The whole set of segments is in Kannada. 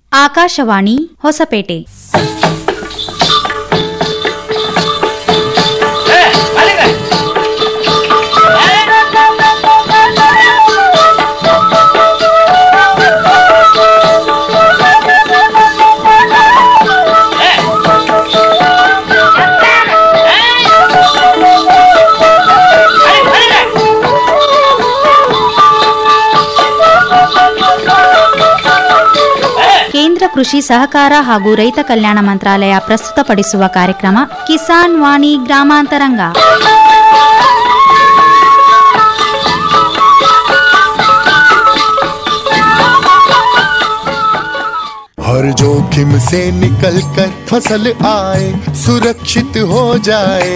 ಆಕಾಶವಾಣಿ ಹೊಸಪೇಟೆ ಕೇಂದ್ರ ಕೃಷಿ ಸಹಕಾರ ಹಾಗೂ ರೈತ ಕಲ್ಯಾಣ ಮಂತ್ರಾಲಯ ಪ್ರಸ್ತುತಪಡಿಸುವ ಕಾರ್ಯಕ್ರಮ ಕಿಸಾನ್ ವಾಣಿ ಗ್ರಾಮಾಂತರಂಗ हर जोखिम से निकल कर फसल आए सुरक्षित हो जाए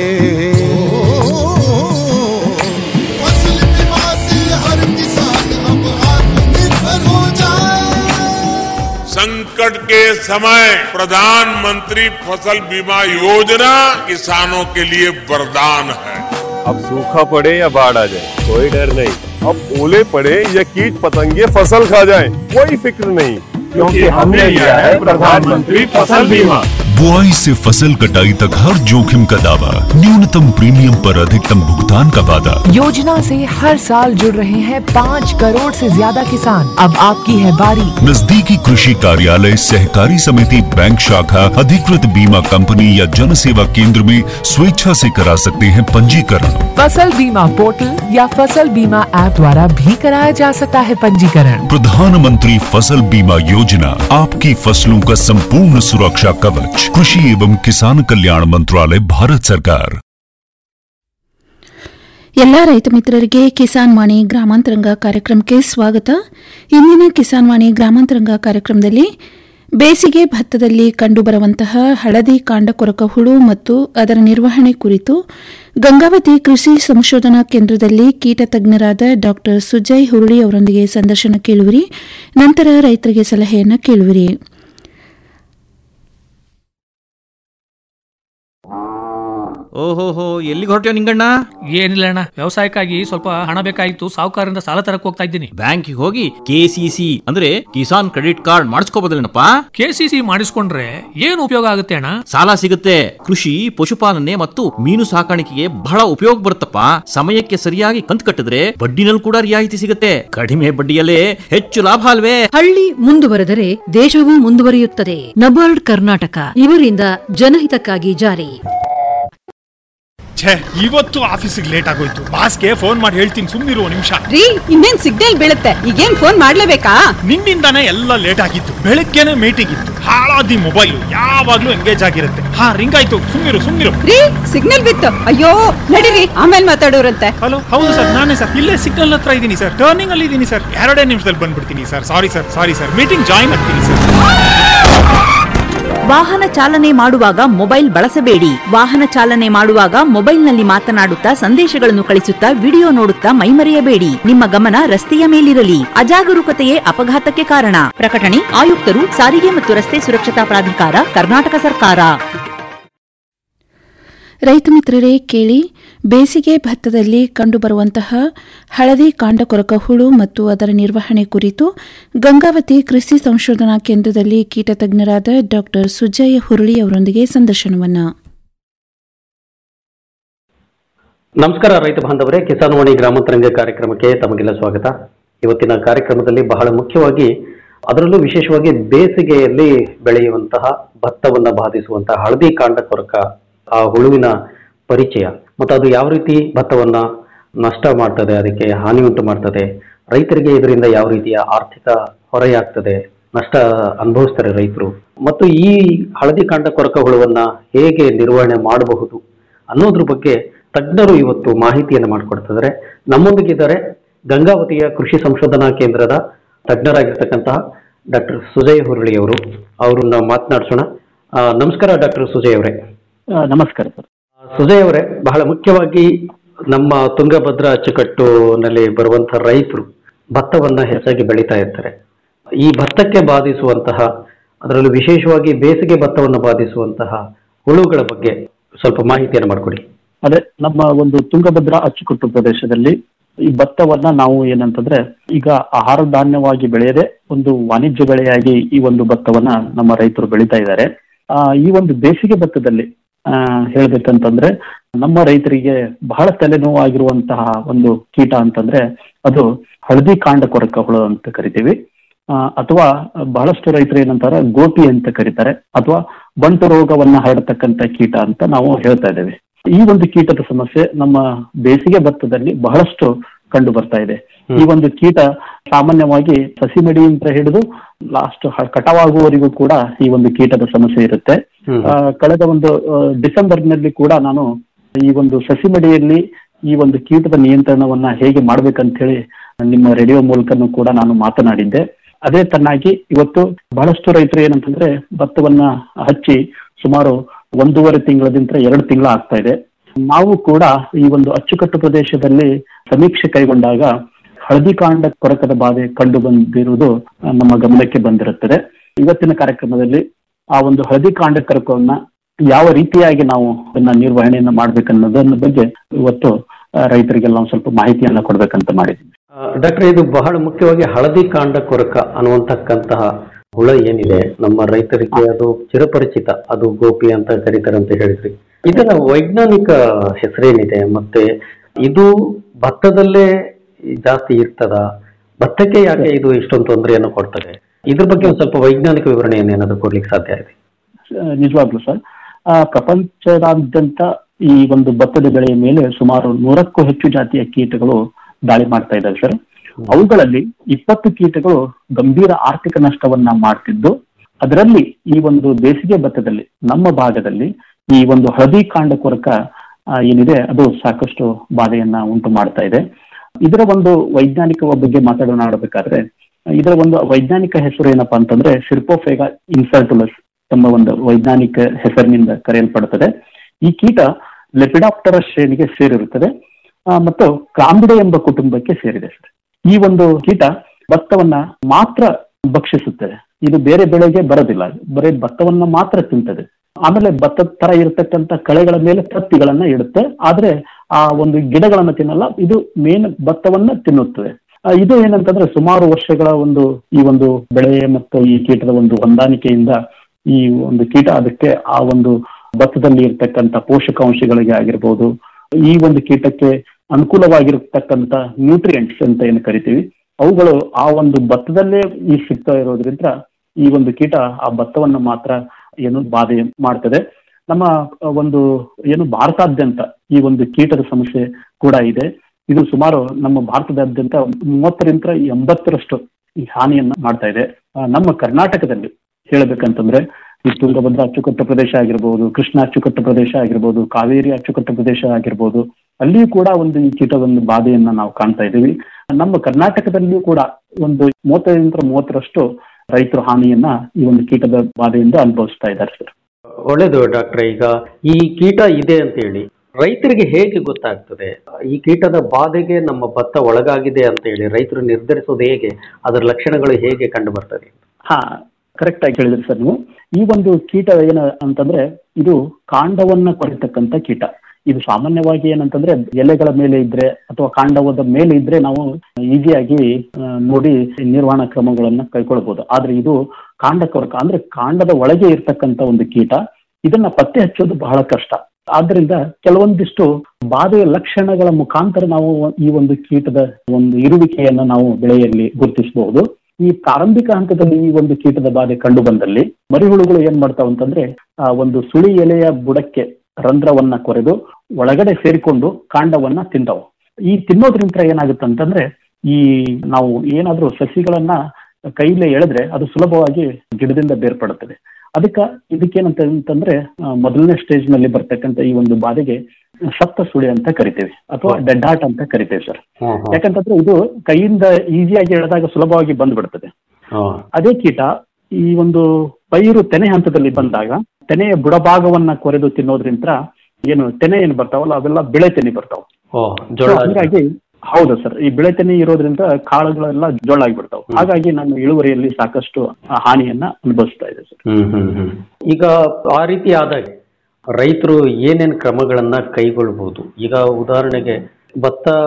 फसल बीमा से हर किसान अब आत्मनिर्भर हो जाए संकट के समय प्रधानमंत्री फसल बीमा योजना किसानों के लिए वरदान है अब सूखा पड़े या बाढ़ आ जाए कोई डर नहीं अब ओले पड़े या कीट पतंगे फसल खा जाए कोई फिक्र नहीं क्योंकि हमने लिया है प्रधानमंत्री फसल बीमा बुआई से फसल कटाई तक हर जोखिम का दावा न्यूनतम प्रीमियम पर अधिकतम भुगतान का वादा योजना से हर साल जुड़ रहे हैं पाँच करोड़ से ज्यादा किसान अब आपकी है बारी नजदीकी कृषि कार्यालय सहकारी समिति बैंक शाखा अधिकृत बीमा कंपनी या जन सेवा केंद्र में स्वेच्छा से करा सकते हैं पंजीकरण फसल बीमा पोर्टल या फसल बीमा ऐप द्वारा भी कराया जा सकता है पंजीकरण प्रधानमंत्री फसल बीमा योजना आपकी फसलों का संपूर्ण सुरक्षा कवच कृषि एवं किसान कल्याण मंत्रालय भारत सरकार ಎಲ್ಲ ರೈತ ಮಿತ್ರರಿಗೆ ಕಿಸಾನ್ ವಾಣಿ ಗ್ರಾಮಾಂತರಂಗ ಕಾರ್ಯಕ್ರಮಕ್ಕೆ ಸ್ವಾಗತ ಇಂದಿನ ಕಿಸಾನ್ ವಾಣಿ ಗ್ರಾಮಾಂತರಂಗ ಕಾರ್ಯಕ್ರಮದಲ್ಲಿ ಬೇಸಿಗೆ ಭತ್ತದಲ್ಲಿ ಕಂಡುಬರುವಂತಹ ಹಳದಿ ಕಾಂಡಕೊರಕ ಹುಳು ಮತ್ತು ಅದರ ನಿರ್ವಹಣೆ ಕುರಿತು ಗಂಗಾವತಿ ಕೃಷಿ ಸಂಶೋಧನಾ ಕೇಂದ್ರದಲ್ಲಿ ಕೀಟ ತಜ್ಞರಾದ ಡಾ ಸುಜಯ್ ಹುರುಳಿ ಅವರೊಂದಿಗೆ ಸಂದರ್ಶನ ಕೇಳುವಿರಿ ನಂತರ ರೈತರಿಗೆ ಸಲಹೆಯನ್ನು ಕೇಳುವಿರಿ ಓಹೋಹೋ ಎಲ್ಲಿಗೆ ಹೊರಟ್ಯೋ ನಿಂಗಣ್ಣ ಏನಿಲ್ಲ ಅಣ್ಣ ವ್ಯವಸಾಯಕ್ಕಾಗಿ ಸ್ವಲ್ಪ ಹಣ ಬೇಕಾಗಿತ್ತು ಸಾಹುಕಾರರಿಂದ ಸಾಲ ತರಕ್ ಹೋಗ್ತಾ ಇದ್ದೀನಿ ಬ್ಯಾಂಕಿಗೆ ಹೋಗಿ ಕೆ ಸಿ ಸಿ ಅಂದ್ರೆ ಕಿಸಾನ್ ಕ್ರೆಡಿಟ್ ಕಾರ್ಡ್ ಮಾಡಿಸ್ಕೋಬೋದಲ್ಲೇನಪ್ಪ ಕೆ ಸಿ ಸಿ ಮಾಡಿಸ್ಕೊಂಡ್ರೆ ಏನು ಉಪಯೋಗ ಆಗುತ್ತೆ ಅಣ್ಣ ಸಾಲ ಸಿಗುತ್ತೆ ಕೃಷಿ ಪಶುಪಾಲನೆ ಮತ್ತು ಮೀನು ಸಾಕಾಣಿಕೆಗೆ ಬಹಳ ಉಪಯೋಗ ಬರುತ್ತಪ್ಪ ಸಮಯಕ್ಕೆ ಸರಿಯಾಗಿ ಕಂತು ಕಟ್ಟಿದ್ರೆ ಬಡ್ಡಿನಲ್ಲಿ ಕೂಡ ರಿಯಾಯಿತಿ ಸಿಗುತ್ತೆ ಕಡಿಮೆ ಬಡ್ಡಿಯಲ್ಲೇ ಹೆಚ್ಚು ಲಾಭ ಅಲ್ವೇ ಹಳ್ಳಿ ಮುಂದುವರೆದರೆ ದೇಶವೂ ಮುಂದುವರಿಯುತ್ತದೆ ನಬಾರ್ಡ್ ಕರ್ನಾಟಕ ಇವರಿಂದ ಜನಹಿತಕ್ಕಾಗಿ ಜಾರಿ ಛೇ ಇವತ್ತು ಆಫೀಸಿಗೆ ಲೇಟ್ ಆಗೋಯ್ತು ಬಾಸ್ಗೆ ಫೋನ್ ಮಾಡಿ ಹೇಳ್ತೀನಿ ಸುಮ್ಮನಿರು ನಿಮಿಷ ರೀ ಇನ್ನೇನ್ ಸಿಗ್ನಲ್ ಬೀಳುತ್ತೆ ಈಗೇನ್ ಫೋನ್ ಮಾಡ್ಲೇಬೇಕಾ ನಿನ್ನಿಂದಾನೇ ಎಲ್ಲ ಲೇಟ್ ಆಗಿತ್ತು ಬೆಳಗ್ಗೆನೆ ಮೀಟಿಂಗ್ ಇತ್ತು ಹಾಳಾದಿ ಮೊಬೈಲ್ ಯಾವಾಗ್ಲೂ ಎಂಗೇಜ್ ಆಗಿರುತ್ತೆ ಹಾ ರಿಂಗ್ ಆಯ್ತು ಸುಮ್ಮನಿರು ಸುಮ್ಮನಿರು ರೀ ಸಿಗ್ನಲ್ ಬಿತ್ತು ಅಯ್ಯೋ ನಡೀರಿ ಆಮೇಲೆ ಮಾತಾಡೋರಂತೆ ಹಲೋ ಹೌದು ಸರ್ ನಾನೇ ಸರ್ ಇಲ್ಲೇ ಸಿಗ್ನಲ್ ಹತ್ರ ಇದ್ದೀನಿ ಸರ್ ಟರ್ನಿಂಗ್ ಅಲ್ಲಿ ಇದ್ದೀನಿ ಸರ್ ಎರಡೇ ನಿಮಿಷದಲ್ಲಿ ಬಂದ್ಬಿಡ್ತೀನಿ sir sorry sir sorry sir meeting join ಆಗ್ತೀನಿ ಸರ್ ವಾಹನ ಚಾಲನೆ ಮಾಡುವಾಗ ಮೊಬೈಲ್ ಬಳಸಬೇಡಿ ವಾಹನ ಚಾಲನೆ ಮಾಡುವಾಗ ಮೊಬೈಲ್ನಲ್ಲಿ ಮಾತನಾಡುತ್ತಾ ಸಂದೇಶಗಳನ್ನು ಕಳಿಸುತ್ತಾ ವಿಡಿಯೋ ನೋಡುತ್ತಾ ಮೈಮರೆಯಬೇಡಿ ನಿಮ್ಮ ಗಮನ ರಸ್ತೆಯ ಮೇಲಿರಲಿ ಅಜಾಗರೂಕತೆಯೇ ಅಪಘಾತಕ್ಕೆ ಕಾರಣ ಪ್ರಕಟಣೆ ಆಯುಕ್ತರು ಸಾರಿಗೆ ಮತ್ತು ರಸ್ತೆ ಸುರಕ್ಷತಾ ಪ್ರಾಧಿಕಾರ ಕರ್ನಾಟಕ ಸರ್ಕಾರ ರೈತ ಮಿತ್ರರೇ ಕೇಳಿ ಬೇಸಿಗೆ ಭತ್ತದಲ್ಲಿ ಕಂಡುಬರುವಂತಹ ಹಳದಿ ಕಾಂಡಕೊರಕ ಹುಳು ಮತ್ತು ಅದರ ನಿರ್ವಹಣೆ ಕುರಿತು ಗಂಗಾವತಿ ಕೃಷಿ ಸಂಶೋಧನಾ ಕೇಂದ್ರದಲ್ಲಿ ಕೀಟ ತಜ್ಞರಾದ ಡಾ ಸುಜಯ್ ಹುರುಳಿ ಅವರೊಂದಿಗೆ ಸಂದರ್ಶನವನ್ನು ನಮಸ್ಕಾರ ರೈತ ಬಾಂಧವರೇ ಕಿಸಾನ್ ವಾಣಿ ಗ್ರಾಮಾಂತರಂಗ ಕಾರ್ಯಕ್ರಮಕ್ಕೆ ತಮಗೆಲ್ಲ ಸ್ವಾಗತ ಇವತ್ತಿನ ಕಾರ್ಯಕ್ರಮದಲ್ಲಿ ಬಹಳ ಮುಖ್ಯವಾಗಿ ಅದರಲ್ಲೂ ವಿಶೇಷವಾಗಿ ಬೇಸಿಗೆಯಲ್ಲಿ ಬೆಳೆಯುವಂತಹ ಭತ್ತವನ್ನ ಬಾಧಿಸುವಂತಹ ಹಳದಿ ಕಾಂಡ ಕೊರಕ ಆ ಹುಳುವಿನ ಪರಿಚಯ ಮತ್ತು ಅದು ಯಾವ ರೀತಿ ಭತ್ತವನ್ನ ನಷ್ಟ ಮಾಡ್ತದೆ ಅದಕ್ಕೆ ಹಾನಿ ಉಂಟು ಮಾಡ್ತದೆ ರೈತರಿಗೆ ಇದರಿಂದ ಯಾವ ರೀತಿಯ ಆರ್ಥಿಕ ಹೊರೆಯಾಗ್ತದೆ ನಷ್ಟ ಅನುಭವಿಸ್ತಾರೆ ರೈತರು ಮತ್ತು ಈ ಹಳದಿ ಕಾಂಡ ಕೊರಕ ಹುಳುವನ್ನ ಹೇಗೆ ನಿರ್ವಹಣೆ ಮಾಡಬಹುದು ಅನ್ನೋದ್ರ ಬಗ್ಗೆ ತಜ್ಞರು ಇವತ್ತು ಮಾಹಿತಿಯನ್ನು ಮಾಡಿಕೊಡ್ತಿದ್ದಾರೆ ನಮ್ಮೊಂದಿಗಿದ್ದಾರೆ ಗಂಗಾವತಿಯ ಕೃಷಿ ಸಂಶೋಧನಾ ಕೇಂದ್ರದ ತಜ್ಞರಾಗಿರ್ತಕ್ಕಂತಹ ಡಾಕ್ಟರ್ ಸುಜಯ್ ಹುರುಳಿ ಅವರು ಅವರನ್ನ ಮಾತನಾಡಿಸೋಣ ಆ, ನಮಸ್ಕಾರ ಡಾಕ್ಟರ್ ಸುಜಯ್ ಅವರೇ ನಮಸ್ಕಾರ ಸರ್ ಸುಜಯ್ ಅವರೇ ಬಹಳ ಮುಖ್ಯವಾಗಿ ನಮ್ಮ ತುಂಗಭದ್ರಾ ಅಚ್ಚುಕಟ್ಟುನಲ್ಲಿ ಬರುವಂತಹ ರೈತರು ಭತ್ತವನ್ನ ಹೆಚ್ಚಾಗಿ ಬೆಳೀತಾ ಇರ್ತಾರೆ ಈ ಭತ್ತಕ್ಕೆ ಬಾಧಿಸುವಂತಹ ಅದರಲ್ಲೂ ವಿಶೇಷವಾಗಿ ಬೇಸಿಗೆ ಭತ್ತವನ್ನು ಬಾಧಿಸುವಂತಹ ಹುಳುಗಳ ಬಗ್ಗೆ ಸ್ವಲ್ಪ ಮಾಹಿತಿಯನ್ನು ಮಾಡಿಕೊಡಿ ಅದೇ ನಮ್ಮ ಒಂದು ತುಂಗಭದ್ರಾ ಅಚ್ಚುಕಟ್ಟು ಪ್ರದೇಶದಲ್ಲಿ ಈ ಭತ್ತವನ್ನ ನಾವು ಏನಂತಂದ್ರೆ ಈಗ ಆಹಾರ ಧಾನ್ಯವಾಗಿ ಬೆಳೆಯದೆ ಒಂದು ವಾಣಿಜ್ಯ ಬೆಳೆಯಾಗಿ ಈ ಒಂದು ಭತ್ತವನ್ನ ನಮ್ಮ ರೈತರು ಬೆಳೀತಾ ಇದ್ದಾರೆ ಆ, ಈ ಒಂದು ಬೇಸಿಗೆ ಭತ್ತದಲ್ಲಿ ಆ, ಹೇಳ್ಬೇಕಂತಂದ್ರೆ ನಮ್ಮ ರೈತರಿಗೆ ಬಹಳ ತಲೆನೋವಾಗಿರುವಂತಹ ಒಂದು ಕೀಟ ಅಂತಂದ್ರೆ ಅದು ಹಳದಿ ಕಾಂಡ ಕೊರಕ ಹುಳ ಅಂತ ಕರಿತೀವಿ ಆ, ಅಥವಾ ಬಹಳಷ್ಟು ರೈತರು ಏನಂತಾರೆ ಗೋಪಿ ಅಂತ ಕರೀತಾರೆ ಅಥವಾ ಬಂಟು ರೋಗವನ್ನ ಹರಡತಕ್ಕಂತ ಕೀಟ ಅಂತ ನಾವು ಹೇಳ್ತಾ ಇದ್ದೇವೆ ಈ ಒಂದು ಕೀಟದ ಸಮಸ್ಯೆ ನಮ್ಮ ಬೇಸಿಗೆ ಭತ್ತದಲ್ಲಿ ಬಹಳಷ್ಟು ಕಂಡು ಬರ್ತಾ ಇದೆ ಈ ಒಂದು ಕೀಟ ಸಾಮಾನ್ಯವಾಗಿ ಸಸಿ ಮಡಿಯಿಂದ ಹಿಡಿದು ಲಾಸ್ಟ್ ಕಟಾವಾಗುವವರೆಗೂ ಕೂಡ ಈ ಒಂದು ಕೀಟದ ಸಮಸ್ಯೆ ಇರುತ್ತೆ ಆ, ಕಳೆದ ಒಂದು ಡಿಸೆಂಬರ್ ನಲ್ಲಿ ಕೂಡ ನಾನು ಈ ಒಂದು ಸಸಿ ಮಡಿಯಲ್ಲಿ ಈ ಒಂದು ಕೀಟದ ನಿಯಂತ್ರಣವನ್ನ ಹೇಗೆ ಮಾಡ್ಬೇಕಂತ ಹೇಳಿ ನಿಮ್ಮ ರೇಡಿಯೋ ಮೂಲಕನೂ ಕೂಡ ನಾನು ಮಾತನಾಡಿದ್ದೆ ಅದೇ ತನ್ನಾಗಿ ಇವತ್ತು ಬಹಳಷ್ಟು ರೈತರು ಏನಂತಂದ್ರೆ ಭತ್ತವನ್ನ ಹಚ್ಚಿ ಸುಮಾರು ಒಂದೂವರೆ ತಿಂಗಳದಿಂದ ಎರಡು ತಿಂಗಳ ಆಗ್ತಾ ಇದೆ ನಾವು ಕೂಡ ಈ ಒಂದು ಅಚ್ಚುಕಟ್ಟು ಪ್ರದೇಶದಲ್ಲಿ ಸಮೀಕ್ಷೆ ಕೈಗೊಂಡಾಗ ಹಳದಿ ಕಾಂಡ ಕೊರಕದ ಬಾಧೆ ಕಂಡು ಬಂದಿರುವುದು ಆ, ನಮ್ಮ ಗಮನಕ್ಕೆ ಬಂದಿರುತ್ತದೆ ಇವತ್ತಿನ ಕಾರ್ಯಕ್ರಮದಲ್ಲಿ ಆ ಒಂದು ಹಳದಿ ಕಾಂಡ ಕೊರಕವನ್ನ ಯಾವ ರೀತಿಯಾಗಿ ನಾವು ಅದನ್ನ ನಿರ್ವಹಣೆಯನ್ನ ಮಾಡ್ಬೇಕನ್ನೋದನ್ನ ಬಗ್ಗೆ ಇವತ್ತು ಆ, ರೈತರಿಗೆಲ್ಲ ಒಂದ್ ಸ್ವಲ್ಪ ಮಾಹಿತಿಯನ್ನ ಕೊಡ್ಬೇಕಂತ ಮಾಡಿದ್ದೀನಿ ಡಾಕ್ಟರ್ ಇದು ಬಹಳ ಮುಖ್ಯವಾಗಿ ಹಳದಿ ಕಾಂಡ ಕೊರಕ ಅನ್ನುವಂತಕ್ಕಂತಹ ಹುಳ ಏನಿದೆ ನಮ್ಮ ರೈತರಿಗೆ ಅದು ಚಿರಪರಿಚಿತ ಅದು ಗೋಪಿ ಅಂತ ಕರೀತಾರೆ ಅಂತ ಹೇಳಿದ್ರಿ ಇದರ ವೈಜ್ಞಾನಿಕ ಹೆಸರೇನಿದೆ ಮತ್ತೆ ಇದು ಭತ್ತದಲ್ಲೇ ಜಾಸ್ತಿ ಇರ್ತದ ಭತ್ತಕ್ಕೆ ಯಾಕೆ ಇದು ಇಷ್ಟೊಂದು ತೊಂದರೆಯನ್ನು ಕೊಡ್ತದೆ ಇದ್ರ ಬಗ್ಗೆ ಒಂದು ಸ್ವಲ್ಪ ವೈಜ್ಞಾನಿಕ ವಿವರಣೆಯನ್ನು ಏನಾದ್ರು ಕೊಡ್ಲಿಕ್ಕೆ ಸಾಧ್ಯ ಇದೆ ಆ, ನಿಜವಾಗ್ಲೂ ಸರ್ ಆ, ಪ್ರಪಂಚದಾದ್ಯಂತ ಈ ಒಂದು ಭತ್ತದ ಬೆಳೆಯ ಮೇಲೆ ಸುಮಾರು ನೂರಕ್ಕೂ ಹೆಚ್ಚು ಜಾತಿಯ ಕೀಟಗಳು ದಾಳಿ ಮಾಡ್ತಾ ಇದ್ದಾವೆ ಸರ್ ಅವುಗಳಲ್ಲಿ ಇಪ್ಪತ್ತು ಕೀಟಗಳು ಗಂಭೀರ ಆರ್ಥಿಕ ನಷ್ಟವನ್ನ ಮಾಡ್ತಿದ್ದು ಅದರಲ್ಲಿ ಈ ಒಂದು ಬೇಸಿಗೆ ಭತ್ತದಲ್ಲಿ ನಮ್ಮ ಭಾಗದಲ್ಲಿ ಈ ಒಂದು ಹಳದಿ ಕಾಂಡ ಕೊರಕ ಆ, ಏನಿದೆ ಅದು ಸಾಕಷ್ಟು ಬಾಧೆಯನ್ನ ಉಂಟು ಮಾಡ್ತಾ ಇದೆ ಇದರ ಒಂದು ವೈಜ್ಞಾನಿಕ ಬಗ್ಗೆ ಮಾತನಾಡಬೇಕಾದ್ರೆ ಇದರ ಒಂದು ವೈಜ್ಞಾನಿಕ ಹೆಸರು ಏನಪ್ಪಾ ಅಂತಂದ್ರೆ ಸಿರ್ಪೋಫೇಗಾ ಇನ್ಸರ್ಟುಲಸ್ ಎಂಬ ಒಂದು ವೈಜ್ಞಾನಿಕ ಹೆಸರಿನಿಂದ ಕರೆಯಲ್ಪಡುತ್ತದೆ ಈ ಕೀಟ ಲೆಪಿಡಾಪ್ಟರಸ್ ಶ್ರೇಣಿಗೆ ಸೇರಿರುತ್ತದೆ ಆ, ಮತ್ತು ಕ್ರಾಂಬಿಡೆ ಎಂಬ ಕುಟುಂಬಕ್ಕೆ ಸೇರಿದೆ ಸರ್ ಈ ಒಂದು ಕೀಟ ಭತ್ತವನ್ನ ಮಾತ್ರ ಭಕ್ಷಿಸುತ್ತದೆ ಇದು ಬೇರೆ ಬೆಳೆಗೆ ಬರೋದಿಲ್ಲ ಬರೀ ಭತ್ತವನ್ನ ಮಾತ್ರ ತಿಂತದೆ ಆಮೇಲೆ ಭತ್ತದ ತರ ಇರತಕ್ಕಂತ ಕಳೆಗಳ ಮೇಲೆ ತತ್ತಿಗಳನ್ನ ಇಡುತ್ತೆ ಆದ್ರೆ ಆ ಒಂದು ಗಿಡಗಳನ್ನ ತಿನ್ನಲ್ಲ ಇದು ಮೇನ್ ಭತ್ತವನ್ನ ತಿನ್ನುತ್ತದೆ ಆ, ಇದು ಏನಂತಂದ್ರೆ ಸುಮಾರು ವರ್ಷಗಳ ಒಂದು ಈ ಒಂದು ಬೆಳೆ ಮತ್ತು ಈ ಕೀಟದ ಒಂದು ಹೊಂದಾಣಿಕೆಯಿಂದ ಈ ಒಂದು ಕೀಟ ಅದಕ್ಕೆ ಆ ಒಂದು ಭತ್ತದಲ್ಲಿ ಇರ್ತಕ್ಕಂಥ ಪೋಷಕಾಂಶಗಳಿಗೆ ಆಗಿರ್ಬೋದು ಈ ಒಂದು ಕೀಟಕ್ಕೆ ಅನುಕೂಲವಾಗಿರತಕ್ಕಂತ ನ್ಯೂಟ್ರಿಯೆಂಟ್ಸ್ ಅಂತ ಏನು ಕರಿತೀವಿ ಅವುಗಳು ಆ ಒಂದು ಭತ್ತದಲ್ಲೇ ಈ ಸಿಗ್ತಾ ಇರೋದ್ರಿಂದ ಈ ಒಂದು ಕೀಟ ಆ ಭತ್ತವನ್ನು ಮಾತ್ರ ಏನು ಬಾಧೆ ಮಾಡ್ತದೆ ನಮ್ಮ ಆ, ಒಂದು ಏನು ಭಾರತಾದ್ಯಂತ ಈ ಒಂದು ಕೀಟದ ಸಮಸ್ಯೆ ಕೂಡ ಇದೆ ಇದು ಸುಮಾರು ನಮ್ಮ ಭಾರತದಾದ್ಯಂತ ಮೂವತ್ತರಿಂದ ಎಂಬತ್ತರಷ್ಟು ಈ ಹಾನಿಯನ್ನ ಮಾಡ್ತಾ ಇದೆ ಆ, ನಮ್ಮ ಕರ್ನಾಟಕದಲ್ಲಿ ಹೇಳ್ಬೇಕಂತಂದ್ರೆ ಈ ತುಂಗಭದ್ರಾ ಅಚ್ಚುಕಟ್ಟು ಪ್ರದೇಶ ಆಗಿರ್ಬೋದು ಕೃಷ್ಣ ಅಚ್ಚುಕಟ್ಟು ಪ್ರದೇಶ ಆಗಿರ್ಬೋದು ಕಾವೇರಿ ಅಚ್ಚುಕಟ್ಟು ಪ್ರದೇಶ ಆಗಿರ್ಬೋದು ಅಲ್ಲಿಯೂ ಕೂಡ ಒಂದು ಈ ಕೀಟದ ಒಂದು ಬಾಧೆಯನ್ನ ನಾವು ಕಾಣ್ತಾ ಇದ್ದೀವಿ ನಮ್ಮ ಕರ್ನಾಟಕದಲ್ಲಿಯೂ ಕೂಡ ಒಂದು ಮೂವತ್ತೈದರಿಂದ ಮೂವತ್ತರಷ್ಟು ರೈತರು ಹಾನಿಯನ್ನ ಈ ಒಂದು ಕೀಟದ ಬಾಧೆಯಿಂದ ಅನುಭವಿಸ್ತಾ ಇದ್ದಾರೆ ಸರ್ ಒಳ್ಳೇದು ಡಾಕ್ಟ್ರೆ ಈಗ ಈ ಕೀಟ ಇದೆ ಅಂತ ಹೇಳಿ ರೈತರಿಗೆ ಹೇಗೆ ಗೊತ್ತಾಗ್ತದೆ ಈ ಕೀಟದ ಬಾಧೆಗೆ ನಮ್ಮ ಭತ್ತ ಒಳಗಾಗಿದೆ ಅಂತ ಹೇಳಿ ರೈತರು ನಿರ್ಧರಿಸೋದು ಹೇಗೆ ಅದರ ಲಕ್ಷಣಗಳು ಹೇಗೆ ಕಂಡು ಬರ್ತದೆ ಹಾ ಕರೆಕ್ಟ್ ಆಗಿ ಹೇಳಿದ್ರಿ ಸರ್ ನೀವು ಈ ಒಂದು ಕೀಟ ಏನ ಅಂತಂದ್ರೆ ಇದು ಕಾಂಡವನ್ನ ಕೊರಿತಕ್ಕಂತ ಕೀಟ ಇದು ಸಾಮಾನ್ಯವಾಗಿ ಏನಂತಂದ್ರೆ ಎಲೆಗಳ ಮೇಲೆ ಇದ್ರೆ ಅಥವಾ ಕಾಂಡವದ ಮೇಲೆ ಇದ್ರೆ ನಾವು ಈಸಿಯಾಗಿ ಆ, ನೋಡಿ ನಿರ್ವಹಣಾ ಕ್ರಮಗಳನ್ನ ಕೈಗೊಳ್ಬಹುದು ಆದ್ರೆ ಇದು ಕಾಂಡ ಕೊರಕ ಅಂದ್ರೆ ಕಾಂಡದ ಒಳಗೆ ಇರ್ತಕ್ಕಂತ ಒಂದು ಕೀಟ ಇದನ್ನ ಪತ್ತೆ ಹಚ್ಚೋದು ಬಹಳ ಕಷ್ಟ ಆದ್ರಿಂದ ಕೆಲವೊಂದಿಷ್ಟು ಬಾಧೆಯ ಲಕ್ಷಣಗಳ ಮುಖಾಂತರ ನಾವು ಈ ಒಂದು ಕೀಟದ ಒಂದು ಇರುವಿಕೆಯನ್ನ ನಾವು ಬೆಳೆಯಲ್ಲಿ ಗುರುತಿಸಬಹುದು ಈ ಪ್ರಾರಂಭಿಕ ಹಂತದಲ್ಲಿ ಈ ಒಂದು ಕೀಟದ ಬಾಧೆ ಕಂಡು ಬಂದಲ್ಲಿ ಮರಿಹುಳುಗಳು ಏನ್ ಮಾಡ್ತಾವ ಅಂತಂದ್ರೆ ಆ ಒಂದು ಸುಳಿ ಎಲೆಯ ಬುಡಕ್ಕೆ ರಂಧ್ರವನ್ನ ಕೊರೆದು ಒಳಗಡೆ ಸೇರಿಕೊಂಡು ಕಾಂಡವನ್ನ ತಿಂತಾವು ಈ ತಿನ್ನೋದ್ರಿಂದ ಏನಾಗುತ್ತೆ ಅಂತಂದ್ರೆ ಈ ನಾವು ಏನಾದ್ರೂ ಸಸಿಗಳನ್ನ ಕೈಲೇ ಎಳೆದ್ರೆ ಅದು ಸುಲಭವಾಗಿ ಗಿಡದಿಂದ ಬೇರ್ಪಡುತ್ತದೆ ಅದಕ್ಕ ಇದಕ್ಕೇನಂತ ಅಂತಂದ್ರೆ ಆ, ಮೊದಲನೇ ಸ್ಟೇಜ್ ನಲ್ಲಿ ಬರ್ತಕ್ಕಂಥ ಈ ಒಂದು ಬಾಧೆಗೆ ಸಪ್ತ ಸುಳಿ ಅಂತ ಕರಿತೇವೆ ಅಥವಾ ಡೆಡ್ ಹಾರ್ಟ್ ಅಂತ ಕರಿತೇವೆ ಸರ್ ಯಾಕಂತಂದ್ರೆ ಇದು ಕೈಯಿಂದ ಈಸಿಯಾಗಿ ಎಳೆದಾಗ ಸುಲಭವಾಗಿ ಬಂದ್ಬಿಡ್ತದೆ ಅದೇ ಕೀಟ ಈ ಒಂದು ಪೈರು ತೆನೆ ಹಂತದಲ್ಲಿ ಬಂದಾಗ ತೆನೆಯ ಬುಡಭಾಗವನ್ನ ಕೊರೆದು ತಿನ್ನೋದ್ರಿಂದ ಏನು ತೆನೆ ಏನು ಬರ್ತಾವಲ್ಲ ಅವೆಲ್ಲ ಬೆಳೆ ತೆನೆ ಬರ್ತಾವ ಜೋಳ ಹಾಗಾಗಿ ಹೌದು ಸರ್ ಈ ಬೆಳೆ ತೆನೆ ಇರೋದ್ರಿಂದ ಕಾಳುಗಳೆಲ್ಲ ಜೋಳ ಆಗಿಬಿಡ್ತಾವ ಹಾಗಾಗಿ ನಮ್ಮ ಇಳುವರಿಯಲ್ಲಿ ಸಾಕಷ್ಟು ಆ ಹಾನಿಯನ್ನ ಅನುಭವಿಸ್ತಾ ಇದೆ ಸರ್ ಹ್ಮ್ ಹ್ಮ್ ಹ್ಮ್ ಈಗ ಆ ರೀತಿ ಆದಾಗ ರೈತರು ಏನೇನ್ ಕ್ರಮಗಳನ್ನ ಕೈಗೊಳ್ಬಹುದು ಈಗ ಉದಾಹರಣೆಗೆ ಭತ್ತ